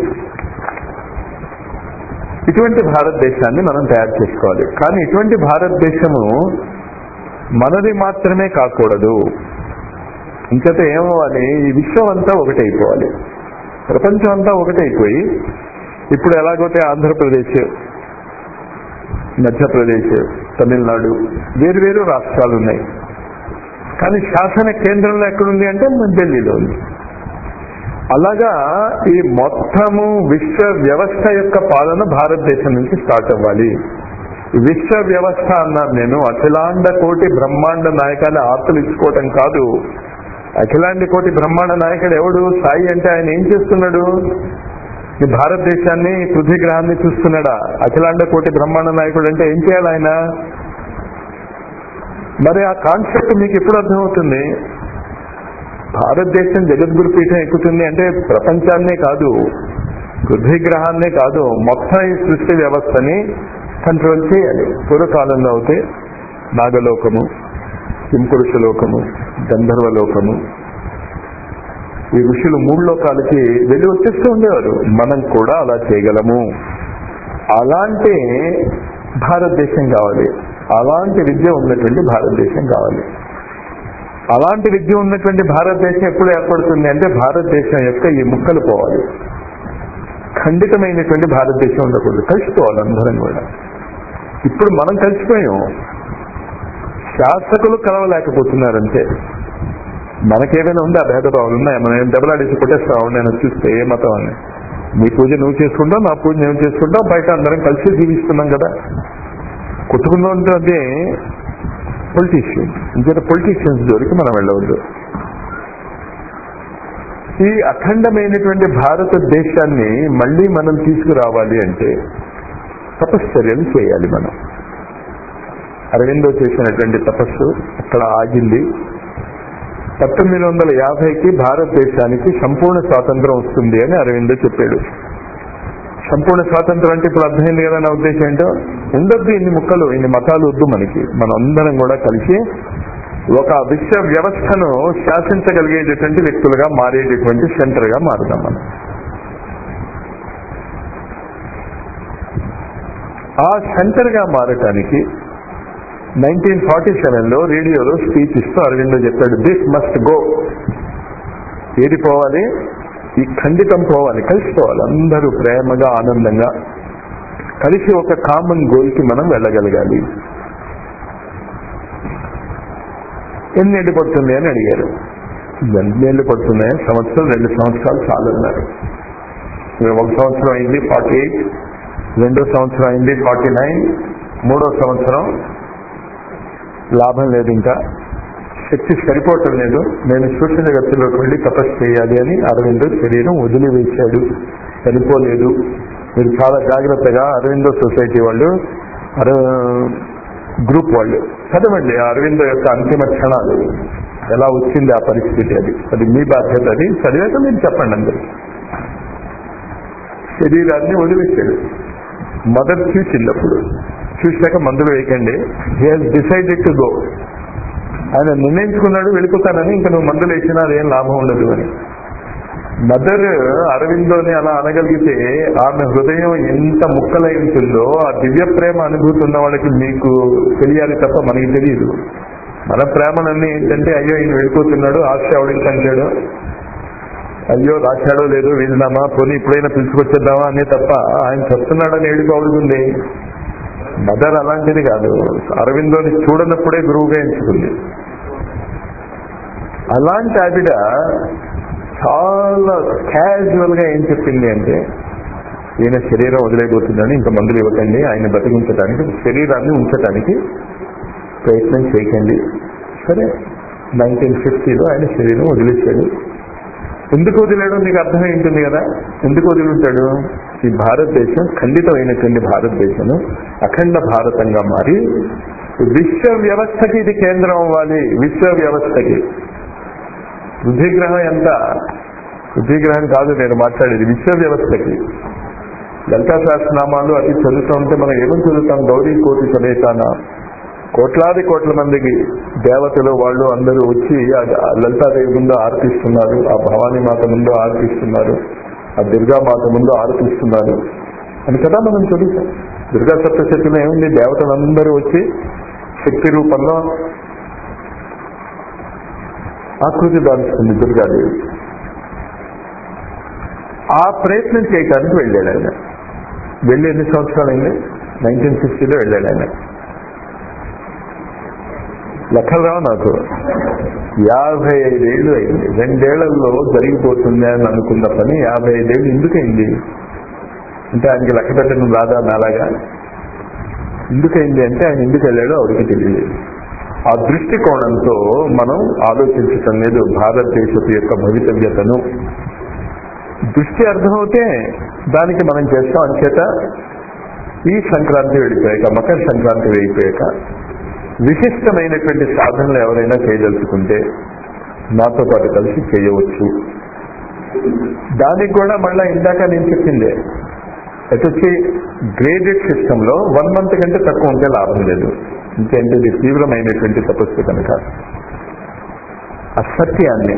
ఇటువంటి భారతదేశాన్ని మనం తయారు చేసుకోవాలి కానీ ఇటువంటి భారతదేశము మనది మాత్రమే కాకూడదు ఇంకత ఏమవ్వాలి ఈ విశ్వం అంతా ఒకటైపోవాలి ప్రపంచం అంతా ఒకటైపోయి ఇప్పుడు ఎలాగైతే ఆంధ్రప్రదేశ్ మధ్యప్రదేశ్ తమిళనాడు వేరు వేరు రాష్ట్రాలు ఉన్నాయి కానీ శాసన కేంద్రంలో ఎక్కడుంది అంటే మన ఢిల్లీలో ఉంది అలాగా ఈ మొత్తము విశ్వ వ్యవస్థ యొక్క పాలన భారతదేశం నుంచి స్టార్ట్ అవ్వాలి విశ్వ వ్యవస్థ అన్నారు నేను అఖిలాండ కోటి బ్రహ్మాండ నాయకాన్ని ఆర్తలు ఇచ్చుకోవటం కాదు అఖిలాండ కోటి బ్రహ్మాండ నాయకుడు ఎవడు సాయి అంటే ఆయన ఏం చేస్తున్నాడు ఈ భారతదేశాన్ని పృథ్వీ గ్రహాన్ని చూస్తున్నాడా అఖిలాండ కోటి బ్రహ్మాండ నాయకుడు అంటే ఏం చేయాలి ఆయన మరి ఆ కాన్సెప్ట్ మీకు ఎప్పుడు అర్థమవుతుంది భారతదేశం జగద్గురు పీఠం ఎక్కుతుంది అంటే ప్రపంచాన్నే కాదు పృథ్వీ గ్రహాన్నే కాదు మొత్తం ఈ సృష్టి వ్యవస్థని కంట్రోల్ చేయాలి పూర్వకాలంలో అయితే నాగలోకము కింపురుష లోకము గంధర్వ లోకము ఈ ఋషులు మూడు లోకాలకి వెళ్ళి వచ్చేస్తూ ఉండేవారు మనం కూడా అలా చేయగలము అలాంటి భారతదేశం కావాలి అలాంటి విద్య ఉన్నటువంటి భారతదేశం కావాలి అలాంటి విద్య ఉన్నటువంటి భారతదేశం ఎప్పుడు ఏర్పడుతుంది అంటే భారతదేశం యొక్క ఈ ముక్కలు పోవాలి ఖండితమైనటువంటి భారతదేశం ఉండకూడదు కలిసిపోవాలి అందరం కూడా ఇప్పుడు మనం కలిసిపోయాం శాసకులు కలవలేకపోతున్నారంటే మనకేమైనా ఉందా భేదభావాలు ఉన్నాయా మనం ఏం దెబ్బలాడేసి కొట్టేస్తావు నేను చూస్తే ఏ మతం అని నీ పూజ నువ్వు చేసుకుంటావు నా పూజ నేను చేసుకుంటావు బయట అందరం కలిసి జీవిస్తున్నాం కదా కొట్టుకున్నది పొలిటీషియన్స్ ఇంకేత పొలిటీషియన్స్ జోలికి మనం వెళ్ళవద్దు ఈ అఖండమైనటువంటి భారతదేశాన్ని మళ్ళీ మనం తీసుకురావాలి అంటే తపశ్చర్యలు చేయాలి మనం అరవిందో చేసినటువంటి తపస్సు అక్కడ ఆగింది పంతొమ్మిది వందల యాభైకి భారతదేశానికి సంపూర్ణ స్వాతంత్రం వస్తుంది అని అరవిందో చెప్పాడు సంపూర్ణ స్వాతంత్రం అంటే ఇప్పుడు అర్థమైంది కదా నా ఉద్దేశం ఏంటో ఉండొద్దు ఇన్ని ముక్కలు ఇన్ని మతాలు వద్దు మనకి మనం అందరం కూడా కలిసి ఒక విశ్వ వ్యవస్థను శాసించగలిగేటటువంటి వ్యక్తులుగా మారేటటువంటి సెంటర్ గా మారుదాం మనం ఆ సెంటర్గా మారటానికి నైన్టీన్ ఫార్టీ సెవెన్లో రేడియోలో స్పీచ్ ఇస్తూ అరవిందో చెప్పాడు దిస్ మస్ట్ గో ఏది పోవాలి ఈ ఖండితం పోవాలి కలిసిపోవాలి అందరూ ప్రేమగా ఆనందంగా కలిసి ఒక కామన్ గోల్కి మనం వెళ్ళగలగాలి ఎన్నేళ్ళు పడుతుంది అని అడిగారు ఎన్నేళ్ళు పడుతున్నాయి సంవత్సరం రెండు సంవత్సరాలు చాలు అన్నారు ఒక సంవత్సరం అయింది ఫార్టీ ఎయిట్ రెండో సంవత్సరం అయింది ఫార్టీ నైన్ మూడో సంవత్సరం లాభం లేదు ఇంకా శక్తి సరిపోవటం లేదు నేను సూక్ష్మ జగత్తులోకి వెళ్ళి తపస్సు చేయాలి అని అరవిందో శరీరం వదిలివేశాడు సరిపోలేదు మీరు చాలా జాగ్రత్తగా అరవిందో సొసైటీ వాళ్ళు అర గ్రూప్ వాళ్ళు చదవండి ఆ అరవిందో యొక్క అంతిమ క్షణాలు ఎలా వచ్చింది ఆ పరిస్థితి అది అది మీ బాధ్యత అది చదివాక మీరు చెప్పండి అందరికి శరీరాన్ని వదిలేశాడు మదర్ చూసింది అప్పుడు చూశాక మందులు వేయకండి he has decided to go ఆయన నిర్ణయించుకున్నాడు వెళ్ళిపోతానని ఇంకా నువ్వు మందులు వేసినా అదేం లాభం ఉండదు అని మదర్ అరవిందోని అలా అనగలిగితే ఆమె హృదయం ఎంత ముక్కలై ఉంటుందో ఆ దివ్య ప్రేమ అనుభూతి ఉన్న వాళ్ళకి మీకు తెలియాలి తప్ప మనకి తెలియదు మన ప్రేమలన్నీ ఏంటంటే అయ్యో ఈయన వెళ్ళిపోతున్నాడు ఆశ అవడించాడు అయ్యో రాశాడో లేదో వీలునామా పోనీ ఇప్పుడైనా పిలుచుకొచ్చేద్దామా అనే తప్ప ఆయన చస్తున్నాడని ఏడుకోవడుతుంది మదర్ అలాంటిది కాదు అరవిందోని చూడనప్పుడే గురువుగా ఎంచుకుంది అలాంటి ఆవిడ చాలా క్యాజువల్ గా ఏం చెప్పింది అంటే ఈయన శరీరం వదిలేయబోతుందని ఇంకా మందులు ఇవ్వకండి ఆయన బతికించడానికి శరీరాన్ని ఉంచడానికి ప్రయత్నం చేయకండి సరే నైన్టీన్ ఫిఫ్టీలో ఆయన శరీరం వదిలేశాడు ఎందుకు వదిలేయడం మీకు అర్థమై ఉంటుంది కదా ఎందుకు వదిలింటాడు ఈ భారతదేశం ఖండితమైనటువంటి భారతదేశం అఖండ భారతంగా మారి విశ్వ వ్యవస్థకి ఇది కేంద్రం అవ్వాలి విశ్వ వ్యవస్థకి బుద్ధిగ్రహం ఎంత బుద్ధిగ్రహం కాదు నేను మాట్లాడేది విశ్వ వ్యవస్థకి లలితా సహస్రనామాలు అది చదువుతూ ఉంటే మనం ఏమని చదువుతాం గౌరీ కోటి చదివేతానా కోట్లాది కోట్ల మందికి దేవతలు వాళ్ళు అందరూ వచ్చి ఆ లలితాదేవి ముందు ఆర్పిస్తున్నారు ఆ భవానీ మాత ముందు ఆర్పిస్తున్నారు ఆ దుర్గామాత ముందు ఆర్పిస్తున్నారు అని కదా మనం చదువుతాం దుర్గా సప్తశక్తిలో ఏముంది దేవతలందరూ వచ్చి శక్తి రూపంలో ఆకృతి దాల్చుకుంది దుర్గాదేవి ఆ ప్రయత్నం చేయడానికి వెళ్ళాడు ఆయన వెళ్ళి ఎన్ని సంవత్సరాలైంది నైన్టీన్ సిక్స్టీలో వెళ్ళాడు ఆయన లెక్కలు రావు నాకు యాభై ఐదేళ్లు అయింది రెండేళ్లలో జరిగిపోతుంది అని అనుకున్న పని యాభై ఐదేళ్లు ఎందుకైంది అంటే ఆయనకి లెక్క పెట్టడం రాదా నాలాగా ఎందుకైంది అంటే ఆయన ఎందుకు వెళ్ళాడో ఆవిడకి తెలియదు ఆ దృష్టికోణంతో మనం ఆలోచించటం లేదు భారతదేశపు యొక్క భవితవ్యతను దృష్టి అర్థమవుతే దానికి మనం చేస్తాం అంచేత ఈ సంక్రాంతి వెళ్ళిపోయాక మకర సంక్రాంతి వెళ్ళిపోయాక విశిష్టమైనటువంటి సాధనలు ఎవరైనా చేయదలుచుకుంటే నాతో పాటు కలిసి చేయవచ్చు దానికి కూడా మళ్ళా ఇందాక నేను చెప్పిందే అటు వచ్చి గ్రేడెడ్ సిస్టమ్ లో వన్ మంత్ కంటే తక్కువ ఉంటే లాభం లేదు ఇంకేంటి ఇది తీవ్రమైనటువంటి తపస్సు కనుక ఆ సత్యాన్ని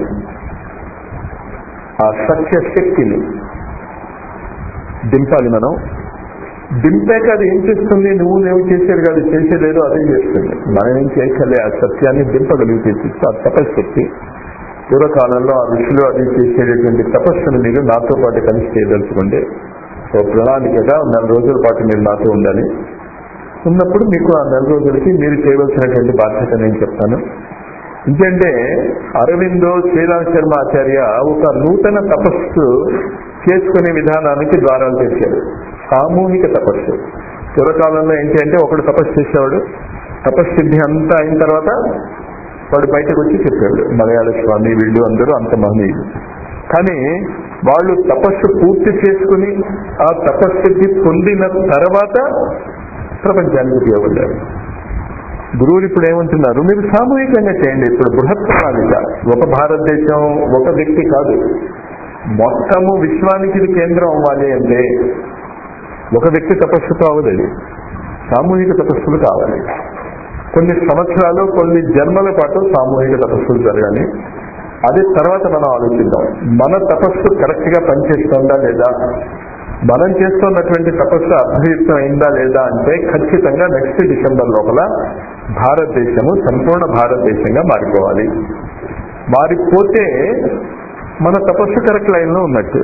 ఆ సత్య శక్తిని దింపాలి మనం దింపాక అది ఏం చేస్తుంది నువ్వు నేను చేసేది కాదు చేసేదేదో అదే చేస్తుంది మనం ఏం చేయగలే ఆ సత్యాన్ని దింపగలిగితే ఆ తపశక్తి పూర్వకాలంలో ఆ ఋషులు అది చేసేటటువంటి తపస్సును మీరు నాతో పాటు కలిసి చేయదలుచుకుంటే ఓ ప్రణాళికగా నెల రోజుల పాటు మీరు నాతో ఉండాలి ఉన్నప్పుడు మీకు ఆ నెల రోజులకి మీరు చేయవలసినటువంటి బాధ్యత నేను చెప్తాను ఎందుకంటే అరవిందో శ్రీరామ్ శర్మ ఆచార్య ఒక నూతన తపస్సు చేసుకునే విధానానికి ద్వారాలు తెచ్చారు సామూహిక తపస్సు పూర్వకాలంలో ఏంటి అంటే ఒకడు తపస్సు చేసేవాడు తపస్సిద్ధి అంతా అయిన తర్వాత వాడు బయటకు వచ్చి చెప్పాడు మలయాళ స్వామి వీళ్ళు అందరూ అంత మహనీయులు కానీ వాళ్ళు తపస్సు పూర్తి చేసుకుని ఆ తపస్సిద్ధి పొందిన తర్వాత ప్రపంచానికి ఉపయోగపడ్డారు గురువులు ఇప్పుడు ఏమంటున్నారు మీరు సామూహికంగా చేయండి ఇప్పుడు బృహత్ ప్రణాళిక ఒక భారతదేశం ఒక వ్యక్తి కాదు మొత్తము విశ్వానికి ఇది కేంద్రం అవ్వాలి అంటే ఒక వ్యక్తి తపస్సుతో అవ్వదు సామూహిక తపస్సులు కావాలి కొన్ని సంవత్సరాలు కొన్ని జన్మల పాటు సామూహిక తపస్సులు జరగాలి అది తర్వాత మనం ఆలోచిద్దాం మన తపస్సు కరెక్ట్ గా పనిచేస్తుందా లేదా మనం చేస్తున్నటువంటి తపస్సు అర్థయుక్తం అయిందా లేదా అంటే ఖచ్చితంగా నెక్స్ట్ డిసెంబర్ లోపల భారతదేశము సంపూర్ణ భారతదేశంగా మారిపోవాలి మారిపోతే మన తపస్సు కరెక్ట్ లైన్ లో ఉన్నట్టు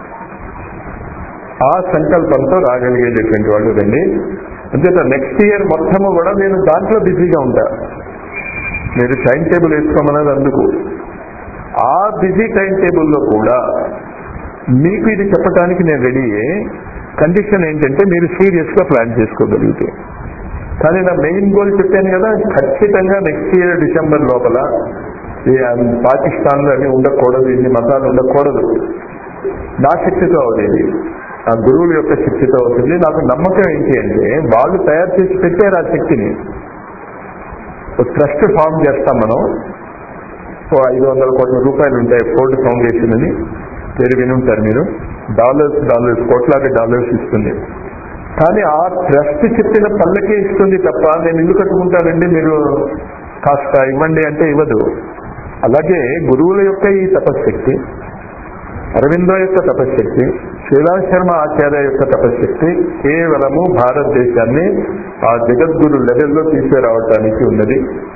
ఆ సంకల్పంతో రాగలిగేటటువంటి వాళ్ళు రండి అంతేత నెక్స్ట్ ఇయర్ మొత్తము కూడా నేను దాంట్లో బిజీగా ఉంటా మీరు టైం టేబుల్ వేసుకోమన్నది అందుకు ఆ బిజీ టైం టేబుల్లో కూడా మీకు ఇది చెప్పడానికి నేను రెడీ కండిషన్ ఏంటంటే మీరు సీరియస్ గా ప్లాన్ చేసుకోగలిగితే కానీ నా మెయిన్ గోల్ చెప్పాను కదా ఖచ్చితంగా నెక్స్ట్ ఇయర్ డిసెంబర్ లోపల ఈ పాకిస్తాన్ లో అవి ఉండకూడదు ఇన్ని మతాలు ఉండకూడదు నా శక్తితో అవుతుంది ఆ గురువుల యొక్క శక్తితో అవుతుంది నాకు నమ్మకం ఏంటి అంటే వాళ్ళు తయారు చేసి పెట్టారు ఆ శక్తిని ట్రస్ట్ ఫామ్ చేస్తాం మనం ఓ ఐదు వందల కోట్ల రూపాయలు ఉంటాయి ఫోర్డ్ ఫౌండేషన్ అని పేరు విని ఉంటారు మీరు డాలర్స్ డాలర్స్ కోట్లాది డాలర్స్ ఇస్తుంది కానీ ఆ ట్రస్ట్ చెప్పిన పళ్ళకే ఇస్తుంది తప్ప నేను ఇల్లు కట్టుకుంటానండి మీరు కాస్త ఇవ్వండి అంటే ఇవ్వదు అలాగే గురువుల యొక్క ఈ తపశక్తి అరవిందో యొక్క తపశక్తి శ్రీరామ్ శర్మ ఆచార్య యొక్క తపశక్తి కేవలము భారతదేశాన్ని ఆ జగద్గురు లెవెల్లో తీసుకురావటానికి ఉన్నది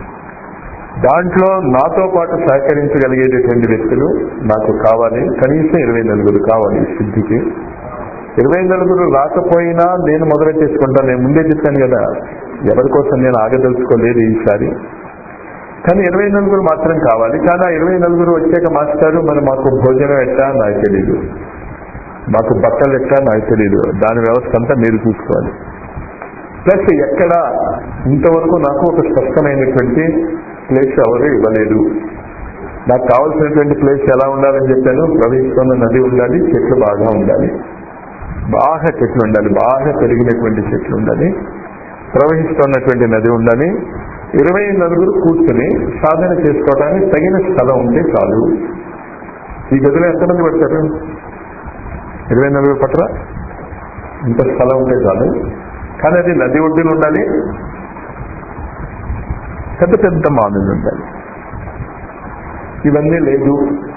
దాంట్లో నాతో పాటు సహకరించగలిగేటటువంటి వ్యక్తులు నాకు కావాలి కనీసం ఇరవై నలుగురు కావాలి ఈ సిద్ధికి ఇరవై నలుగురు రాకపోయినా నేను మొదలు చేసుకుంటాను నేను ముందే చెప్పాను కదా ఎవరి కోసం నేను ఆగదలుచుకోలేదు ఈసారి కానీ ఇరవై నలుగురు మాత్రం కావాలి కానీ ఆ ఇరవై నలుగురు వచ్చాక మాస్టారు మరి మాకు భోజనం ఎట్టా నాకు తెలీదు మాకు బట్టలు ఎట్టా నాకు తెలీదు దాని వ్యవస్థ అంతా మీరు చూసుకోవాలి ప్లస్ ఎక్కడ ఇంతవరకు నాకు ఒక స్పష్టమైనటువంటి ప్లేస్ ఎవరు ఇవ్వలేదు నాకు కావాల్సినటువంటి ప్లేస్ ఎలా ఉండాలని చెప్పాను ప్రవహిస్తున్న నది ఉండాలి చెట్లు బాగా ఉండాలి బాగా చెట్లు ఉండాలి బాగా పెరిగినటువంటి చెట్లు ఉండాలి ప్రవహిస్తున్నటువంటి నది ఉండాలి ఇరవై నలుగురు కూర్చుని సాధన చేసుకోవడానికి తగిన స్థలం ఉంటే చాలు ఈ గదిలో ఎంతమంది పడతారు ఇరవై నలుగురు పట్టరా ఇంత స్థలం ఉంటే చాలు కానీ అది నది ఒడ్డున ఉండాలి పెద్ద పెద్ద మానులు ఉండాలి ఇవన్నీ లేదు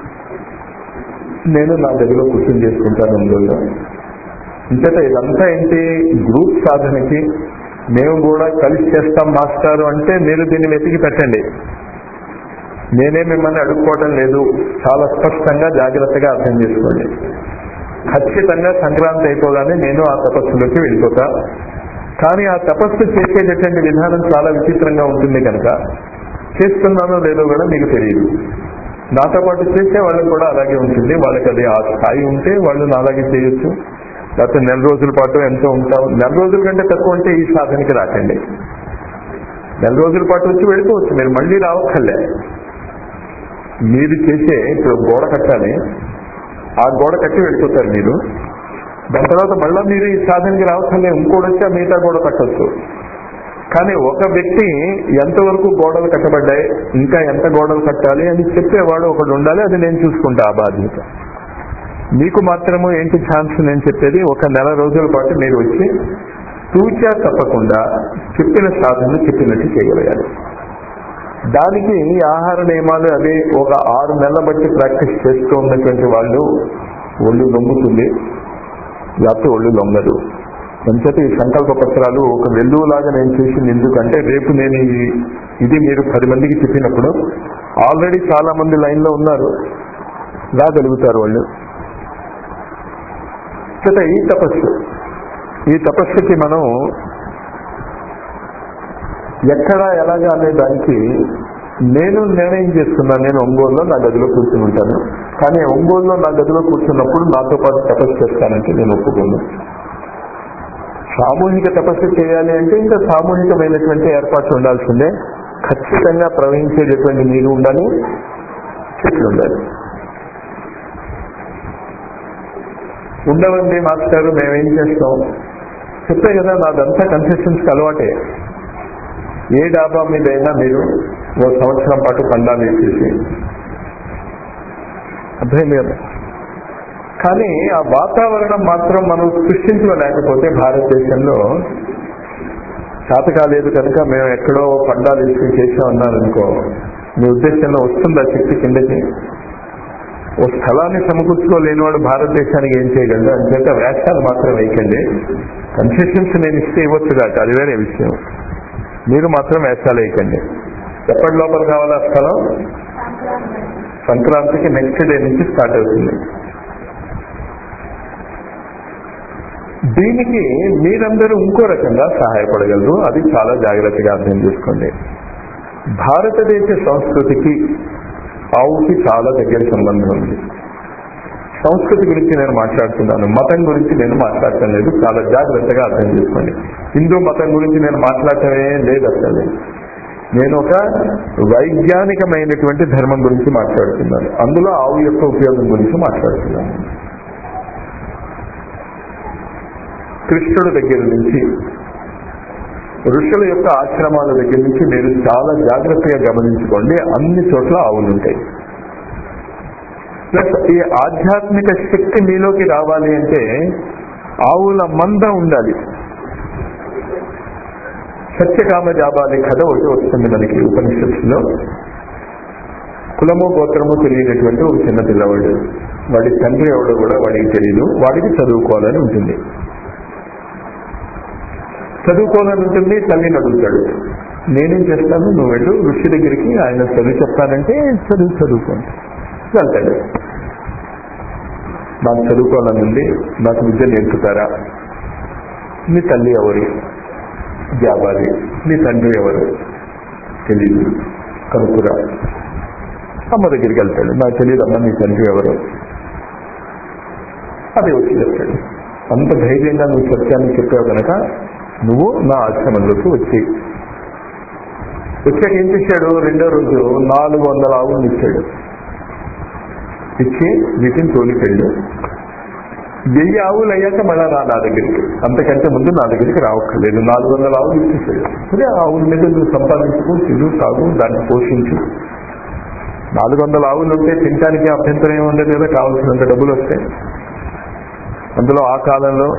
నేను నా గదిలో కూర్చొని చేసుకుంటాను అందులో ఇంతట ఇదంతా ఏంటి గ్రూప్ సాధనకి మేము కూడా కలిసి చేస్తాం మాస్టారు అంటే మీరు దీన్ని వెతికి పెట్టండి నేనే మిమ్మల్ని అడుక్కోవడం లేదు చాలా స్పష్టంగా జాగ్రత్తగా అర్థం చేసుకోండి ఖచ్చితంగా సంక్రాంతి అయిపోగానే నేను ఆ తపస్సులోకి వెళ్ళిపోతా కానీ ఆ తపస్సు చేసేటటువంటి విధానం చాలా విచిత్రంగా ఉంటుంది కనుక చేస్తున్నానో లేదో కూడా మీకు తెలియదు నాతో పాటు చేసే వాళ్ళకి కూడా అలాగే ఉంటుంది వాళ్ళకి అది ఆ స్థాయి ఉంటే వాళ్ళు అలాగే చేయొచ్చు లేకపోతే నెల రోజుల పాటు ఎంతో ఉంటాం నెల రోజుల కంటే తక్కువ ఉంటే ఈ సాధనకి రాకండి నెల రోజుల పాటు వచ్చి వెళ్ళిపోవచ్చు మీరు మళ్ళీ రావక్కర్లే మీరు చేసే ఇప్పుడు గోడ కట్టాలి ఆ గోడ కట్టి వెళ్ళిపోతారు మీరు దాని తర్వాత మళ్ళీ మీరు ఈ సాధనకి రావక్కర్లే ఇంకోటి వచ్చి ఆ మిగతా గోడ కట్టొచ్చు కానీ ఒక వ్యక్తి ఎంతవరకు గోడలు కట్టబడ్డాయి ఇంకా ఎంత గోడలు కట్టాలి అని చెప్పేవాడు ఒకడు ఉండాలి అది నేను చూసుకుంటా ఆ బాధ్యత మీకు మాత్రము ఏంటి ఛాన్స్ నేను చెప్పేది ఒక నెల రోజుల పాటు మీరు వచ్చి తూచా తప్పకుండా చెప్పిన సాధనలు చెప్పినట్టు చేయగలగాలి దానికి ఈ ఆహార నియమాలు అవి ఒక ఆరు నెలల బట్టి ప్రాక్టీస్ చేస్తూ ఉన్నటువంటి వాళ్ళు ఒళ్ళు లొంగుతుంది లేకపోతే ఒళ్ళు లొంగదు ఎంతటి ఈ సంకల్ప పత్రాలు ఒక వెల్లువలాగా నేను చేసింది ఎందుకంటే రేపు నేను ఈ- ఇది మీరు పది మందికి చెప్పినప్పుడు ఆల్రెడీ చాలా మంది లైన్ లో ఉన్నారు రాగలుగుతారు వాళ్ళు చేత ఈ తపస్సు ఈ తపస్సుకి మనం ఎక్కడ ఎలాగా అనే దానికి నేను నిర్ణయం చేసుకున్నాను నేను ఒంగోలులో నా గదిలో కూర్చుని ఉంటాను కానీ ఒంగోలులో నా గదిలో కూర్చున్నప్పుడు నాతో పాటు తపస్సు చేస్తానంటే నేను ఒప్పుకోను సామూహిక తపస్సు చేయాలి అంటే ఇంకా సామూహికమైనటువంటి ఏర్పాట్లు ఉండాల్సిందే ఖచ్చితంగా ప్రవహించేటటువంటి నీరు ఉండాలి చెట్లు ఉండాలి ఉండవండి మాస్టారు మేమేం చేస్తాం చెప్పే కదా నాదంతా కన్సెషన్స్కి అలవాటే ఏ డాబా మీదైనా మీరు ఓ సంవత్సరం పాటు పండాలు వేసేసి అర్థమైంది కదా కానీ ఆ వాతావరణం మాత్రం మనం సృష్టించలేకపోతే భారతదేశంలో చేత కాలేదు కనుక మేము ఎక్కడో పండాలు వేసుకుని చేసామన్నారనుకో మీ ఉద్దేశంలో వస్తుందా శక్తి కిందకి ఓ స్థలాన్ని సమకూర్చుకోలేనివాడు భారతదేశానికి ఏం చేయగలడు అంచేత వ్యాఖ్యాలు మాత్రం వేయకండి కన్సెషన్స్ నేను ఇస్తే ఇవ్వచ్చు కాక అది వేరే విషయం మీరు మాత్రం వేషాలు వేయకండి ఎప్పటి లోపల కావాలి ఆ స్థలం సంక్రాంతికి నెక్స్ట్ డే నుంచి స్టార్ట్ అవుతుంది దీనికి మీరందరూ ఇంకో రకంగా సహాయపడగలరు అది చాలా జాగ్రత్తగా అర్థం చేసుకోండి భారతదేశ సంస్కృతికి ఆవుకి చాలా దగ్గర సంబంధం ఉంది సంస్కృతి గురించి నేను మాట్లాడుతున్నాను మతం గురించి నేను మాట్లాడటం లేదు చాలా జాగ్రత్తగా అర్థం చేసుకోండి హిందూ మతం గురించి నేను మాట్లాడటమే లేదు అసలు నేను ఒక వైజ్ఞానికమైనటువంటి ధర్మం గురించి మాట్లాడుతున్నాను అందులో ఆవు యొక్క ఉపయోగం గురించి మాట్లాడుతున్నాను కృష్ణుడి దగ్గర నుంచి ఋషుల యొక్క ఆశ్రమాల దగ్గర నుంచి మీరు చాలా జాగ్రత్తగా గమనించుకోండి అన్ని చోట్ల ఆవులు ఉంటాయి ప్లస్ ఈ ఆధ్యాత్మిక శక్తి మీలోకి రావాలి అంటే ఆవుల మంద ఉండాలి సత్యకామ జాబాలి కథ ఒకటి వస్తుంది మనకి ఉపనిషత్తులో కులము గోత్రము తెలియనటువంటి ఒక చిన్న పిల్లవాడు వాడి తండ్రి ఎవడో కూడా వాడికి తెలియదు వాడికి చదువుకోవాలని ఉంటుంది చదువుకోవాలని ఉంటుంది తల్లిని అడుగుతాడు నేనేం చేస్తాను నువ్వు వెళ్ళు ఋషి దగ్గరికి ఆయన చదువు చెప్తానంటే చదువు చదువుకోండి వెళ్తాడు నాకు చదువుకోవాలని ఉంది నాకు విద్య నేర్పుతారా నీ తల్లి ఎవరు జాబాలి నీ తండ్రి ఎవరు తెలీదు కనుక్కురా అమ్మ దగ్గరికి వెళ్తాడు నాకు తెలియదు అమ్మ నీ తండ్రి ఎవరు అదే వచ్చి చెప్తాడు అంత ధైర్యంగా నువ్వు సత్యాన్ని చెప్పావు కనుక నువ్వు నా ఆశ్రమంలోకి వచ్చి వచ్చాక ఏం చేశాడు రెండో రోజు నాలుగు వందల ఆవులు ఇచ్చాడు ఇచ్చి వీటిని తోలికెళ్ళు వెయ్యి ఆవులు అయ్యాక మళ్ళా రా నా దగ్గరికి అంతకంటే ముందు నా దగ్గరికి రావక్కర్లేదు నాలుగు వందల ఆవులు ఇచ్చేసాడు సరే ఆవుల మీద నువ్వు సంపాదించుకో తిను తాగు దాన్ని పోషించు నాలుగు వందల ఆవులు ఉంటే తినడానికి అభ్యంతరం ఏమి ఉండదు కదా కావాల్సినంత డబ్బులు వస్తాయి అందులో ఆ కాలంలో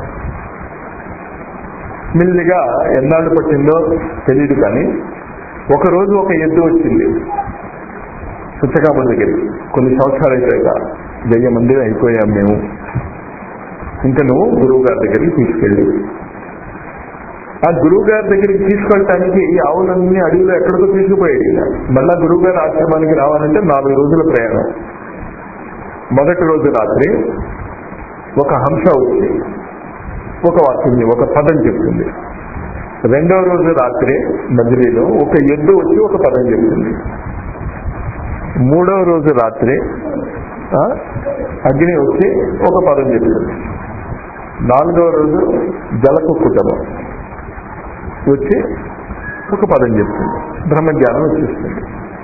మెల్లిగా ఎన్నాళ్ళు పట్టిందో తెలియదు కానీ ఒక రోజు ఒక ఎద్దు వచ్చింది పుచ్చకాపుడి దగ్గరికి కొన్ని సంవత్సరాలు అయిపోయాక వెయ్యి మంది అయిపోయాం మేము ఇంకా నువ్వు గురువు గారి దగ్గరికి తీసుకెళ్ళి ఆ గురువు గారి దగ్గరికి తీసుకెళ్ళటానికి ఈ ఆవులన్నీ అడవిలో ఎక్కడికో తీసుకుపోయాడు ఈయన. మళ్ళా గురువు గారి ఆశ్రమానికి రావాలంటే నాలుగు రోజుల ప్రయాణం మొదటి రోజు రాత్రి ఒక హంస వచ్చి ఒక వాక్యం ఒక పదం చెప్తుంది రెండవ రోజు రాత్రి మజిలీలో ఒక ఎద్దు వచ్చి ఒక పదం చెప్తుంది మూడవ రోజు రాత్రి ఆ, అగ్ని వచ్చి ఒక పదం చెప్తుంది నాలుగవ రోజు జలకుక్కుటము వచ్చి ఒక పదం చెప్తుంది బ్రహ్మజ్ఞానం వచ్చేస్తుంది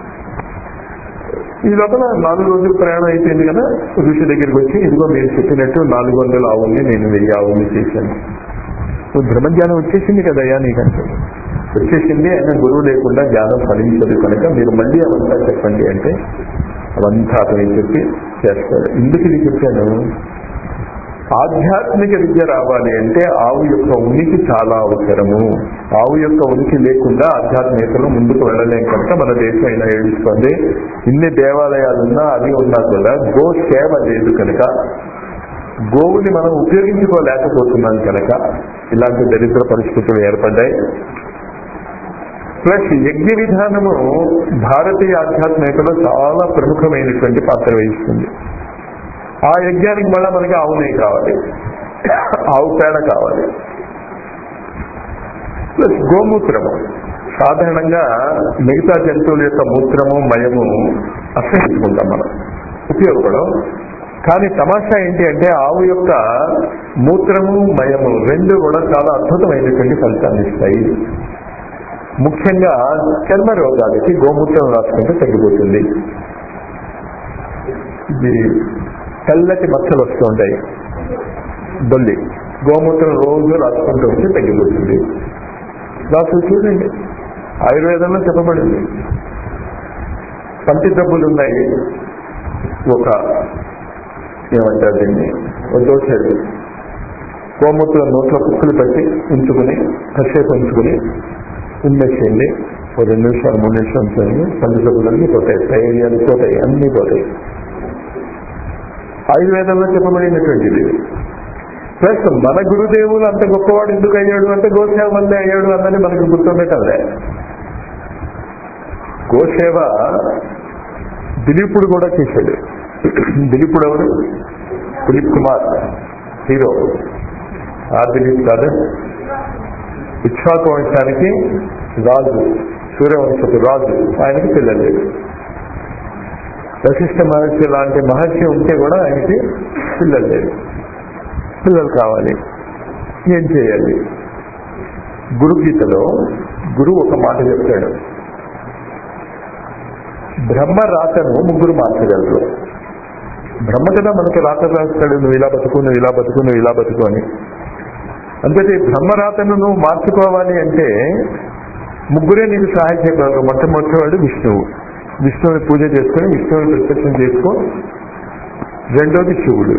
ఈ లోపల నాలుగు రోజులు ప్రయాణం అయిపోయింది కదా ఋషి దగ్గరికి వచ్చి ఇదిగో మీరు చెప్పినట్టు నాలుగు వందల ఆవుల్ని నేను వెయ్యి ఆవుల్ని చేశాను ఇప్పుడు బ్రహ్మజ్ఞానం వచ్చేసింది కదయ్యా నీకంటే వచ్చేసింది ఆయన గురువు లేకుండా జ్ఞానం ఫలించదు కనుక మీరు మళ్ళీ అవంతా చెప్పండి అంటే అవంతా అతనికి చెప్పి చేస్తాడు ఎందుకు ఇది చెప్పాను ఆధ్యాత్మిక విద్య రావాలి అంటే ఆవు యొక్క ఉనికి చాలా అవసరము ఆవు యొక్క ఉనికి లేకుండా ఆధ్యాత్మికతలో ముందుకు వెళ్ళలేం కనుక మన దేశం అయినా ఏడుస్తుంది ఇన్ని దేవాలయాలున్నా అది ఉన్నా కూడా గో సేవ లేదు కనుక గోవుని మనం ఉపయోగించుకోలేకపోతున్నాం కనుక ఇలాంటి దరిద్ర పరిస్థితులు ఏర్పడ్డాయి ప్లస్ యజ్ఞ విధానము భారతీయ ఆధ్యాత్మికతలో చాలా ప్రముఖమైనటువంటి పాత్ర వహిస్తుంది ఆ యజ్ఞానికి మళ్ళీ మనకి ఆవు నెయ్యి కావాలి ఆవు పేడ కావాలి ప్లస్ గోమూత్రము సాధారణంగా మిగతా జంతువుల యొక్క మూత్రము మయము అసహించుకుంటాం మనం ఉపయోగపడం కానీ తమాషా ఏంటి అంటే ఆవు యొక్క మూత్రము మయము రెండు కూడా చాలా అద్భుతమైనటువంటి ఫలితాన్ని ఇస్తాయి ముఖ్యంగా చర్మ రోగాలకి గోమూత్రం రాసుకుంటే తగ్గిపోతుంది ఇది తెల్లటి మచ్చలు వస్తూ ఉంటాయి దొల్లి గోమూత్రం రోజు రాసుకుంటూ ఉంటే తగ్గిపోతుంది రాసు చూడండి ఆయుర్వేదంలో చెప్పబడింది పంటి జబ్బులు ఉన్నాయి ఒక ఏమంటారు దీన్ని ఒక దోషాలు గోమూత్రం నోట్లో కుక్కులు పెట్టి ఉంచుకుని కాసేపు ఉంచుకుని ఉమ్మేసేయండి ఒక రెండు నిమిషాలు మూడు నిమిషాలు ఉంచండి పంటి జబ్బులన్నీ పోతాయి ధైర్యాలు పోతాయి అన్నీ పోతాయి ఆయుర్వేదంలో చెప్పబడినటువంటిది ప్లస్ మన గురుదేవులు అంత గొప్పవాడు ఎందుకు అయ్యాడు అంటే గోసేవ వల్లే అయ్యాడు అన్నది మనకు గుర్తుండటంలే గోసేవ దిలీపుడు కూడా చేశాడు దిలీపుడు ఎవరు దిలీప్ కుమార్ హీరో ఆ దిలీప్ కాదు ఇక్ష్వాకు వంశానికి రాజు సూర్యవంశపు రాజు ఆయనకి పిల్లలు లేరు వశిష్ఠ మహర్షి లాంటి మహర్షి ఉంటే కూడా ఆయనకి పిల్లలు లేరు పిల్లలు కావాలి ఏం చేయాలి గురుగీతలో గురువు ఒక మాట చెప్తాడు బ్రహ్మ రాతను ముగ్గురు మార్చగలరు బ్రహ్మ కదా మనకి రాత రాస్తాడు నువ్వు ఇలా బతుకు నువ్వు ఇలా బతుకు నువ్వు ఇలా బతుకు అని అంతేతే బ్రహ్మరాతను నువ్వు మార్చుకోవాలి అంటే ముగ్గురే నీకు సహాయం చేయగలరు మొట్టమొదటివాడు విష్ణువు విష్ణువుని పూజ చేసుకొని విష్ణువుని ప్రత్యక్షం చేసుకో రెండోది శివుడు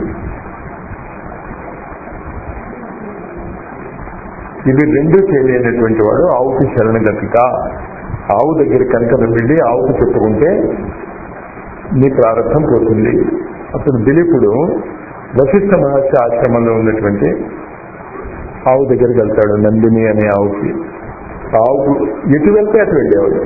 ఇవి రెండు చేయలేనటువంటి వాడు ఆవుకి శరణగతిక ఆవు దగ్గర కనుక వెళ్ళి ఆవుకు చెప్పుకుంటే నీ ప్రారంభం పోతుంది అప్పుడు దిలీపుడు వశిష్ఠ మహర్షి ఆశ్రమంలో ఉన్నటువంటి ఆవు దగ్గరికి వెళ్తాడు నందిని అనే ఆవుకి ఆవుకు ఎటు వెళ్తే అటు వెళ్ళేవాడు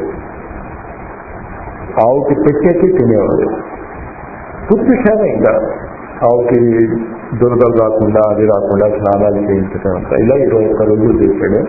ఆవుకి పెట్టేకి తినేవాడు పూర్తి సేవ ఇంకా ఆవుకి దురదలు రాకుండా అది రాకుండా స్నానాలు చేయించడం అంతా ఇలా ఇరవై ఒక్క రోజులు చేశాడు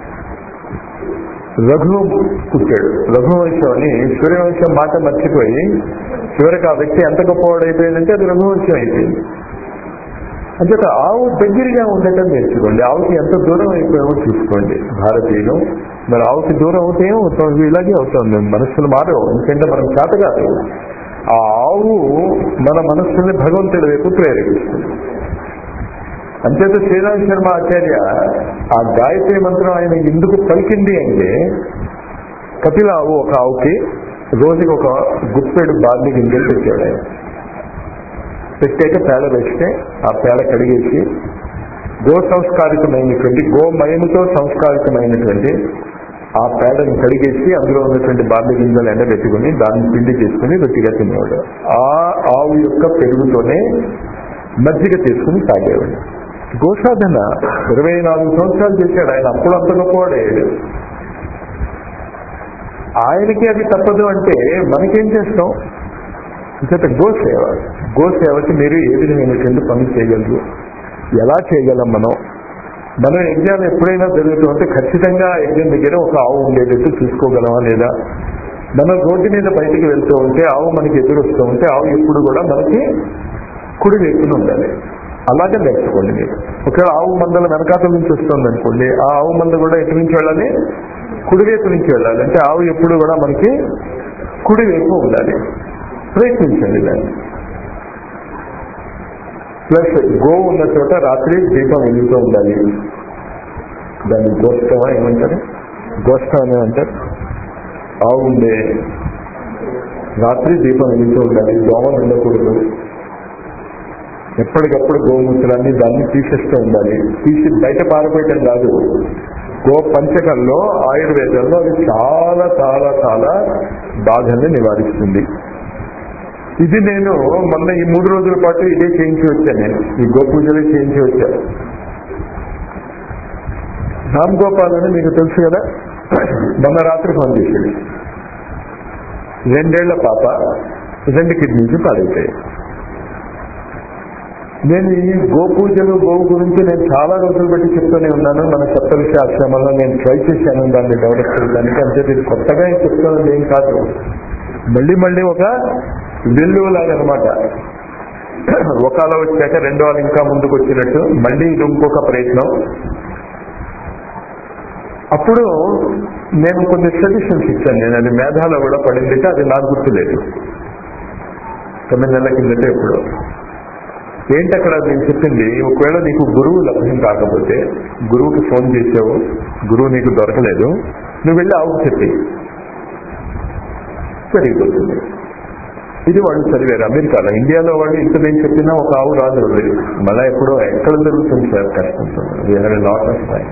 రఘు పుట్టాడు రఘువంశం అని సూర్యవంశం మాట మర్చిపోయి చివరికి ఆ వ్యక్తి ఎంత గొప్పవాడు అయిపోయిందంటే అది రఘువంశం అయిపోయింది అంచేత ఆవు దగ్గరగా ఉండటం నేర్చుకోండి ఆవుకి ఎంత దూరం అయిపోయామో చూసుకోండి భారతీయులు మరి ఆవుకి దూరం అవుతే ఏమవుతాం ఇలాగే అవుతుంది మనస్సులు మారవు ఎందుకంటే మనం చేత కాదు ఆ ఆవు మన మనస్సుని భగవంతుడి వైపు ప్రేరేపిస్తుంది అంచేత శ్రీరామ్ శర్మ ఆచార్య ఆ గాయత్రి మంత్రం ఆయన ఎందుకు పలికింది అంటే కపిల ఆవు ఒక ఆవుకి రోజుకి ఒక గుప్పెడు బార్లీ గింజలు పెట్టాడు ఆయన పెట్టాక పేడ వేస్తే ఆ పేడ కడిగేసి గో సంస్కారితమైనటువంటి గోమయముతో సంస్కారితమైనటువంటి ఆ పేడను కడిగేసి అందులో ఉన్నటువంటి బార్లీ గింజలు ఎండబెట్టుకుని దాన్ని పిండి చేసుకుని రొట్టిగా తినేవాడు ఆ ఆవు యొక్క పెరుగుతోనే మజ్జిగ తీసుకుని తాగేవాడు గోసాధన ఇరవై నాలుగు సంవత్సరాలు చేశాడు ఆయన అప్పుడు అంత గొప్పవాడే ఆయనకి అది తప్పదు అంటే మనకేం చేస్తాం ఇంకట గోసేవ గోసేవకి మీరు ఏ విధమైనటువంటి పనులు చేయగలరు ఎలా చేయగలం మనం మనం యజ్ఞాలు ఎప్పుడైనా జరుగుతూ ఉంటే ఖచ్చితంగా యజ్ఞం దగ్గర ఒక ఆవు ఉండేటట్టు చూసుకోగలమా లేదా మనం రోడ్డు మీద బయటికి వెళ్తూ ఉంటే ఆవు మనకి ఎదురొస్తూ ఉంటే ఆవు ఎప్పుడు కూడా మనకి కుడి వైపున ఉండాలి అలాగే నేర్చుకోండి మీరు ఒకవేళ ఆవు మందల వెనకాతల నుంచి వస్తుంది అనుకోండి ఆ ఆవు మంద కూడా ఎటు నుంచి వెళ్ళాలి కుడివైపు నుంచి వెళ్ళాలి అంటే ఆవు ఎప్పుడు కూడా మనకి కుడివైపు ఉండాలి ప్రయత్నించండి దాన్ని ప్లస్ గో ఉన్న చోట రాత్రి దీపం వెలుగుతూ ఉండాలి దాన్ని గోష్టమా ఏమంటారు గోష్టం అని అంటారు ఆవు ఉండే రాత్రి దీపం వెలుగుతూ ఉండాలి దోమలు ఉండకూడదు ఎప్పటికప్పుడు గోమూత్రాన్ని దాన్ని తీసేస్తూ ఉండాలి తీసి బయట పారబోయటం కాదు గో పంచకంలో ఆయుర్వేదంలో అది చాలా చాలా చాలా బాధల్ని నివారిస్తుంది ఇది నేను మొన్న ఈ మూడు రోజుల పాటు ఇదే చేయించి వచ్చాను నేను ఈ గోపూజలే చేయించి వచ్చాను రామ్ గోపాల్ అని మీకు తెలుసు కదా మొన్న రాత్రి ఫోన్ చేశాడు రెండేళ్ల పాప రెండు కిడ్నీస్ పాడైపోయాయి నేను ఈ గోపూజలు గోవు గురించి నేను చాలా రోజులు బట్టి చెప్తూనే ఉన్నాను మన సప్తవిష ఆశ్రమంలో నేను ట్రై చేశాను దాన్ని డెవలప్ చేయడానికి అంటే ఇది కొత్తగా ఏం చెప్తున్నది ఏం కాదు మళ్ళీ మళ్ళీ ఒక వెల్లువలాగా అనమాట ఒకళ్ళ వచ్చాక రెండో వాళ్ళు ఇంకా ముందుకు వచ్చినట్టు మళ్ళీ ఇది ఇంకొక ప్రయత్నం అప్పుడు నేను కొన్ని సజెషన్స్ ఇచ్చాను నేను అది మేధాలో కూడా పడింది అది నాకు గుర్తులేదు తొమ్మిది నెలల కిందట ఎప్పుడు ఏంటి అక్కడ నేను చెప్పింది ఒకవేళ నీకు గురువు లభ్యం కాకపోతే గురువుకి ఫోన్ చేసావు గురువు నీకు దొరకలేదు నువ్వు వెళ్ళి ఆవుకు చెప్పి సరిపోతుంది ఇది వాళ్ళు చదివారు అమెరికాలో ఇండియాలో వాళ్ళు ఇంత నేను చెప్పినా ఒక ఆవు రాదు మళ్ళీ ఎప్పుడో ఎక్కడ జరుగుతుంది సార్ కష్టం లాట్ ఆఫ్ టైం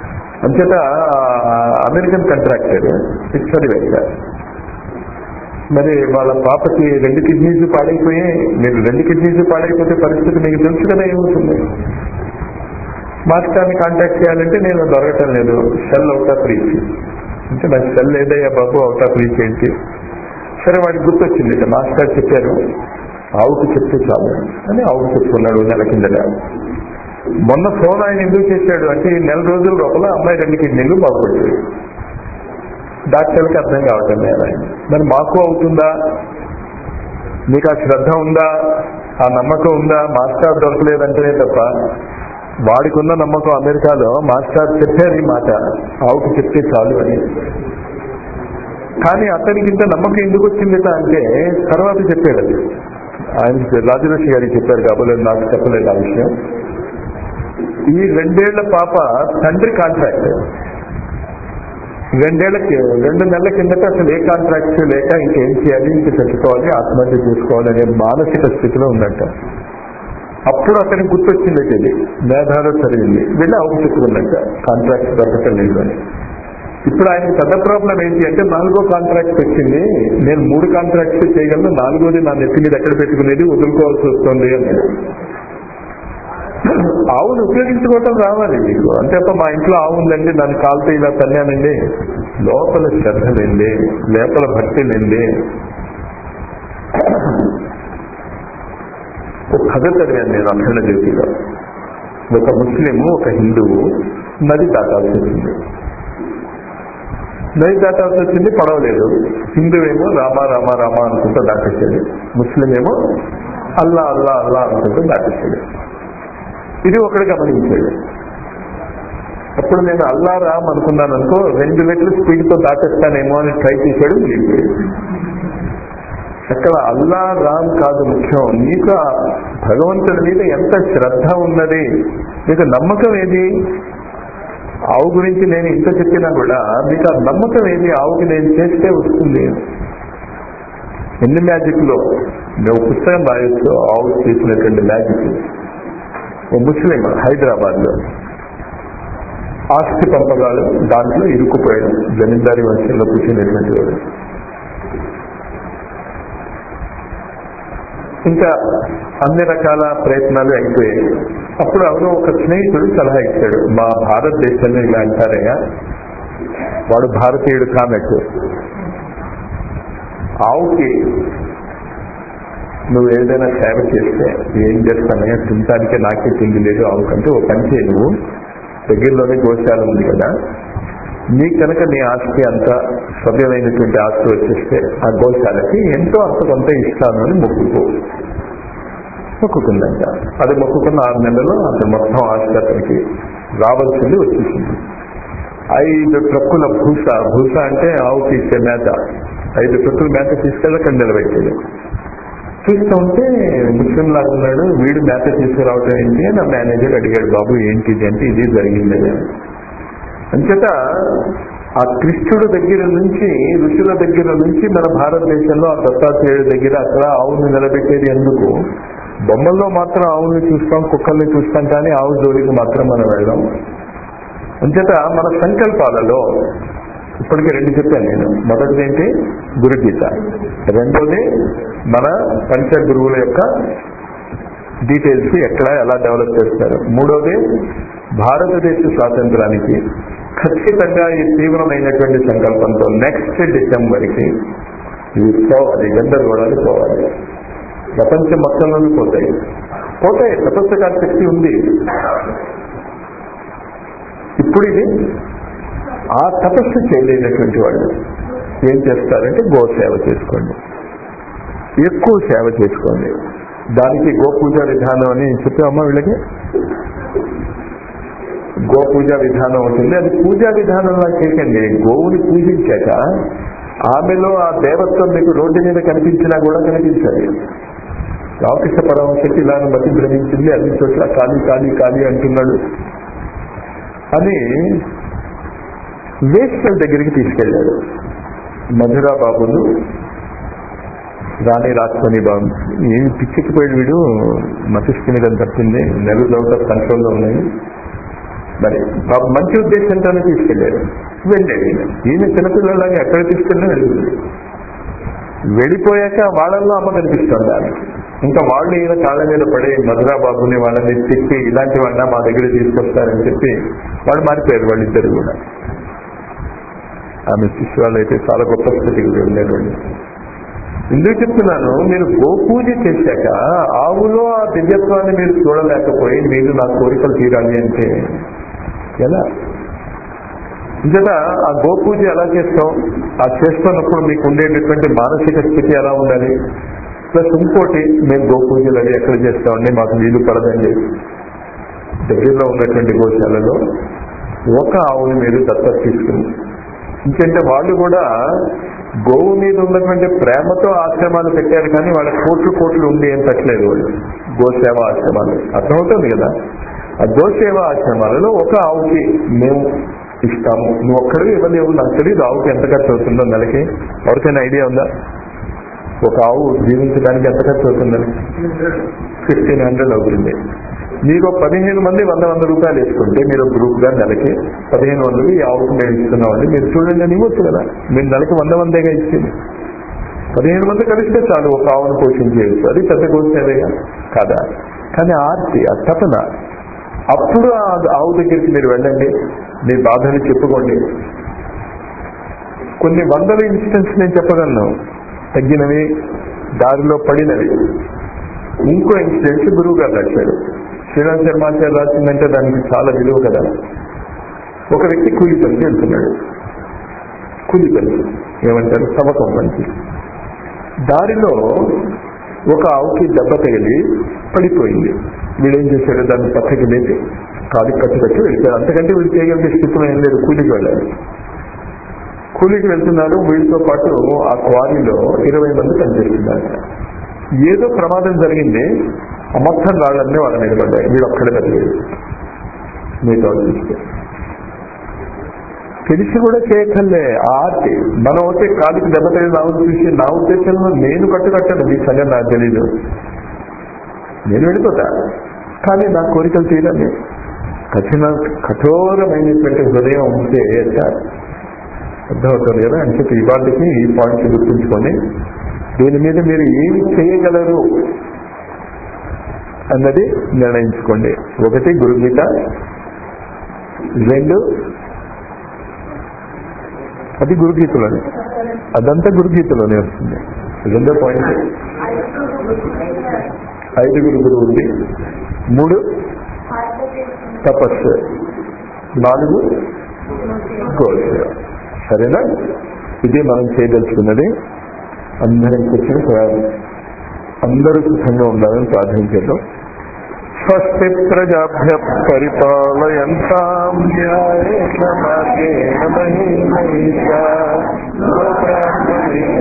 అంచేత అమెరికన్ కంట్రాక్టర్ ఇది చదివారు సార్ మరి వాళ్ళ పాపకి రెండు కిడ్నీస్ పాడైపోయి మీరు రెండు కిడ్నీస్ పాడైపోతే పరిస్థితి మీకు తెలుసు కదా ఏమవుతుంది మాస్టర్ని కాంటాక్ట్ చేయాలంటే నేను దొరకటం లేదు సెల్ అవుట్ ఆఫ్ రీచ్ అంటే నాకు సెల్ ఏదయ్యా బాబు అవుట్ ఆఫ్ రీచ్ ఏంటి సరే వాడికి గుర్తొచ్చింది ఇక మాస్టర్ చెప్పారు ఆవుకు చెప్తే చాలు అని ఆవుకు చెప్పుకున్నాడు నెల కిందట మొన్న ఫోన్ ఆయన ఎందుకు చేశాడు అంటే ఈ నెల రోజుల లోపల అమ్మాయి రెండు కిడ్నీలు బాగుపడ్డాయి డాక్టర్కి అర్థం కావటం లేదు ఆయన మరి మాకు అవుతుందా మీకు ఆ శ్రద్ధ ఉందా ఆ నమ్మకం ఉందా మాస్టర్ దొరకలేదంటేనే తప్ప వాడికి ఉన్న నమ్మకం అమెరికాలో మాస్టర్ చెప్పారు ఈ మాట ఆవుకు చెప్తే చాలు అని కానీ అతనికి ఇంత నమ్మకం ఎందుకు వచ్చిందిట అంటే తర్వాత చెప్పాడు అది ఆయన రాజలక్ష్మి గారికి చెప్పారు కాబట్టి నాకు చెప్పలేదు ఆ విషయం ఈ రెండేళ్ల పాప తండ్రి కాంట్రాక్ట్ రెండేళ్లకి రెండు నెలల కిందట అసలు ఏ కాంట్రాక్ట్ లేక ఇంకేం చేయాలి ఇంక చచ్చుకోవాలి ఆత్మహత్య చేసుకోవాలి అనే మానసిక స్థితిలో ఉన్నట్ట అప్పుడు అతనికి గుర్తొచ్చింది ఇది మేధాలో చదివింది వెళ్ళి అవును చెప్పుకున్నట్ట కాంట్రాక్ట్ దొరకటం లేదు అని ఇప్పుడు ఆయనకి పెద్ద ప్రాబ్లం ఏంటి అంటే నాలుగో కాంట్రాక్ట్ వచ్చింది నేను మూడు కాంట్రాక్ట్స్ చేయగలను నాలుగోది నా నెత్తి మీద ఎక్కడ పెట్టుకునేది వదులుకోవాల్సి వస్తుంది అని ఆవును ఉపయోగించుకోవటం రావాలి మీకు అంతే తప్ప మా ఇంట్లో ఆవు ఉందండి దాన్ని కాలుతో ఇలా తన్నానండి లోపల శ్రద్ధ లేండి లోపల భక్తి లేండి ఒక కథ చదివాను నేను అఖండ జ్యోతిలో ఒక ముస్లిము ఒక హిందువు నది దాటాల్సి వచ్చింది నది దాటాల్సి వచ్చింది పడవలేదు హిందువేమో రామ రామ రామ అనుకుంటూ దాటేసాడు ముస్లిం ఏమో అల్లా అల్లా అల్లా అనుకుంటూ దాటేసాడు ఇది ఒకటి గమనించాడు అప్పుడు నేను అల్లా రామ్ అనుకున్నాను అనుకో రెండు రెట్లు స్పీడ్ తో దాటేస్తానేమో అని ట్రై చేశాడు వెళ్ళిపోయాడు అక్కడ అల్లా రామ్ కాదు ముఖ్యం నీకు ఆ భగవంతుడి మీద ఎంత శ్రద్ధ ఉన్నది నీకు నమ్మకం ఏది ఆవు గురించి నేను ఇంత చెప్పినా కూడా మీకు ఆ నమ్మకం ఏది ఆవుకి నేను చేస్తే వస్తుంది ఎన్ని మ్యాజిక్ లో మేము పుస్తకం రాయొచ్చు ఆవు చేసినటువంటి మ్యాజిక్ ఓ ముస్లిం హైదరాబాద్ లో ఆస్తి పంపకాలు దాంట్లో ఇరుక్కుపోయాడు జమీందారీ వంశంలో కూర్చునేటువంటి వాడు ఇంకా అన్ని రకాల ప్రయత్నాలు అయిపోయాయి అప్పుడు ఎవరో ఒక స్నేహితుడు సలహా ఇచ్చాడు మా భారతదేశంలో ఇలా అంటారయ్యా వాడు భారతీయుడు కానట్టు ఆవుకి నువ్వు ఏదైనా సేవ చేస్తే ఏం చేస్తానయ్యా తినటానికి నాకే తిండి లేదు ఆవు కంటే ఓ పని చేయి నువ్వు దగ్గరలోనే గోశాల ఉంది కదా నీ కనుక నీ ఆస్తి అంత సభ్యమైనటువంటి ఆస్తి వచ్చేస్తే ఆ గోశాలకి ఎంతో అంత కొంత ఇస్తాను అని మొక్కుకో మొక్కుకుందంట అది మొక్కుకున్న ఆరు నెలల్లో అతను మొత్తం ఆస్తి అతనికి రావాల్సింది వచ్చేసింది ఐదు ట్రక్కుల భూస భూస అంటే ఆవుకి ఇచ్చే మేత ఐదు ట్రక్కుల మేత తీసుకెళ్ళి అక్కడ నిలబెట్టాడు చూస్తూ ఉంటే ముస్లిం లాగా ఉన్నాడు వీడు మేత తీసుకురావటం ఏంటి నా మేనేజర్ అడిగాడు బాబు ఏంటి ఇది అంటే ఇది జరిగింది అని అంచేత ఆ కృష్ణుడు దగ్గర నుంచి ఋషుల దగ్గర నుంచి మన భారతదేశంలో ఆ దత్తాత్రేయుడి దగ్గర అక్కడ ఆవుని నిలబెట్టేది ఎందుకు బొమ్మల్లో మాత్రం ఆవుల్ని చూస్తాం కుక్కల్ని చూస్తాం కానీ ఆవు జోలికి మాత్రం మనం వెళ్ళాం అంచేత మన సంకల్పాలలో ఇప్పటికే రెండు చెప్పాను నేను మొదటిది ఏంటి గురుగీత రెండోది మన పంచ గురువుల యొక్క డీటెయిల్స్ ఎక్కడ ఎలా డెవలప్ చేస్తారు మూడోది భారతదేశ స్వాతంత్రానికి ఖచ్చితంగా ఈ తీవ్రమైనటువంటి సంకల్పంతో నెక్స్ట్ డిసెంబర్కి ఇవి పోవాలి గందరగోళాలు పోవాలి ప్రపంచం మొత్తంలోనూ పోతాయి పోతాయి తపస్సుకార శక్తి ఉంది ఇప్పుడు ఇది ఆ తపస్సు చేయలేనటువంటి వాళ్ళు ఏం చేస్తారంటే గో సేవ చేసుకోండి ఎక్కువ సేవ చేసుకోండి దానికి గో పూజ విధానం అని చెప్పామమ్మా వీళ్ళకి గో పూజ విధానం ఉంటుంది అది పూజా విధానంలా చేయకండి గోవుని పూజించాక ఆమెలో ఆ దేవత్వం మీకు రోడ్డు మీద కనిపించినా కూడా కనిపించాలి రామకృష్ణ పరమశక్తి ఇలా మతి భ్రమించింది అన్ని చోట్ల ఖాళీ ఖాళీ ఖాళీ అంటున్నాడు అని వేశ్యల దగ్గరికి తీసుకెళ్ళాడు మధురా బాబులు రాణి రాసుకొని బాబు ఏమి పిచ్చెక్కిపోయాడు వీడు మతిస్థిమితం తప్పింది నెలలు అవుట్ ఆఫ్ కంట్రోల్లో ఉన్నాయి మరి పాప మంచి ఉద్దేశంతోనే తీసుకెళ్ళాడు వెళ్ళాడు ఈయన ఈయన చిన్నపిల్లలాగా ఎక్కడ తీసుకెళ్ళినా వెళ్తుంది వెళ్ళిపోయాక వాళ్ళల్లో అమ్మ కనిపిస్తుంది ఆమె. ఇంకా వాళ్ళు ఈయన కాళ్ళ మీద పడి మధురా బాబుని వాళ్ళని తిప్పి ఇలాంటి వాళ్ళ మా దగ్గర తీసుకొస్తారని చెప్పి వాళ్ళు మారిపోయారు వాళ్ళిద్దరు కూడా ఆమె శిష్యువాళ్ళు అయితే చాలా గొప్ప స్థితికి వెళ్ళారు వాళ్ళు ఎందుకు చెప్తున్నాను మీరు గోపూజ చేశాక ఆవులో ఆ దివ్యత్వాన్ని మీరు చూడలేకపోయి మీరు నా కోరికలు తీరాలి అంటే ఎలా ఇంకదా ఆ గోపూజ ఎలా చేస్తాం ఆ చేస్తున్నప్పుడు మీకు ఉండేటటువంటి మానసిక స్థితి ఎలా ఉండాలి ప్లస్ ఇంకోటి మేము గోపూజలు అవి ఎక్కడ చేస్తామండి మాకు వీలు పడదండి దగ్గరలో ఉన్నటువంటి గోశాలలో ఒక ఆవుని మీరు దత్తత తీసుకుని ఇంకంటే వాళ్ళు కూడా గోవు మీద ఉన్నటువంటి ప్రేమతో ఆశ్రమాలు పెట్టారు కానీ వాళ్ళ కోట్లు కోట్లు ఉండి ఏం పెట్టలేదు వాళ్ళు గోసేవ ఆశ్రమాలు అర్థమవుతుంది కదా ఆ గోసేవ ఆశ్రమాలలో ఒక ఆవుకి మేము ఇస్తాము నువ్వు ఒక్కడివి ఇవ్వలేవు నాకు తెలియదు ఆవుకి ఎంత ఖర్చు అవుతుందో నెలకి ఎవరికైనా ఐడియా ఉందా ఒక ఆవు జీవించడానికి ఎంత ఖర్చు అవుతుందని ఫిఫ్టీన్ హండ్రెడ్ అవుతుంది మీరు పదిహేను మంది వంద వంద రూపాయలు వేసుకుంటే మీరు గ్రూప్ గా నెలకి పదిహేను వందలు ఈ ఆవుకు మేము ఇస్తున్నామండి మీరు చూడండి అని ఇవ్వచ్చు కదా మీరు నెలకి వంద వందేగా ఇచ్చింది పదిహేను మంది కలిస్తే చాలు ఒక ఆవును పోషించేయచ్చు అది పెద్ద కోసేదేగా కాదా కానీ ఆర్తి ఆ తపన అప్పుడు ఆ ఆవు దగ్గరికి మీరు వెళ్ళండి మీ బాధని చెప్పుకోండి కొన్ని వందల ఇన్సిడెంట్స్ నేను చెప్పగలను తగ్గినవి దారిలో పడినవి ఇంకో ఇన్సిడెంట్ గురువు గారు రాశారు శ్రీరామ్ శర్మాచార్య రాసిందంటే దానికి చాలా విలువ కదా ఒక వ్యక్తి కూలి పనికి వెళ్తున్నాడు కూలి పని ఏమంటారు సవకం పనికి దారిలో ఒక ఆవుకి దెబ్బ తగిలి పడిపోయింది వీడేం చేశాడు దాన్ని పక్కకి లేపి కాలి కట్టి కట్టి వెళ్ళిపోయాడు అంతకంటే వీడు చేయగలిగే స్థితిలో ఏం లేదు కూలికి వెళ్ళాలి కూలికి వెళ్తున్నారు వీళ్ళతో పాటు ఆ క్వారీలో ఇరవై మంది పనిచేస్తున్నారు ఏదో ప్రమాదం జరిగింది ఆ మొత్తం రాళ్ళన్నీ వాళ్ళ మీద పడ్డాయి వీడు ఒక్కడే బతిలేదు మీతో చూస్తే తెలిసి కూడా చేయక్కర్లే ఆ ఆర్తి మనం అయితే కాలికి దెబ్బతగిన నావు చూసి నా ఉద్దేశంలో నేను కట్టుకట్టాను మీ సంగతి నాకు తెలీదు నేను వెళ్ళిపోతా కానీ నా కోరికలు తీరాలి కఠిన కఠోరమైనటువంటి హృదయం ఉంటే ఎట్ట అర్థమవుతుంది కదా అని చెప్పి ఇవాళకి ఈ పాయింట్ గుర్తుంచుకొని దీని మీద మీరు ఏమి చేయగలరు అన్నది నిర్ణయించుకోండి ఒకటి గురుగీత రెండు అది గురుగీతలోనే అదంతా గురుగీతలోనే వస్తుంది రెండో పాయింట్ ఐదుగురు గురువు ఉంది మూడు తపస్సు నాలుగు గోల్స్ సరేనా ఇది మనం చేయదలుచుకున్నది అందరం కూర్చొని అందరూ సుఖంగా ఉండాలని ప్రార్థించేద్దాం స్వస్తి ప్రజాభ్య పరిపాలయంతాం న్యాయేన మార్గేణ మహీమహిషా గోబ్రాహ్మణేభ్యః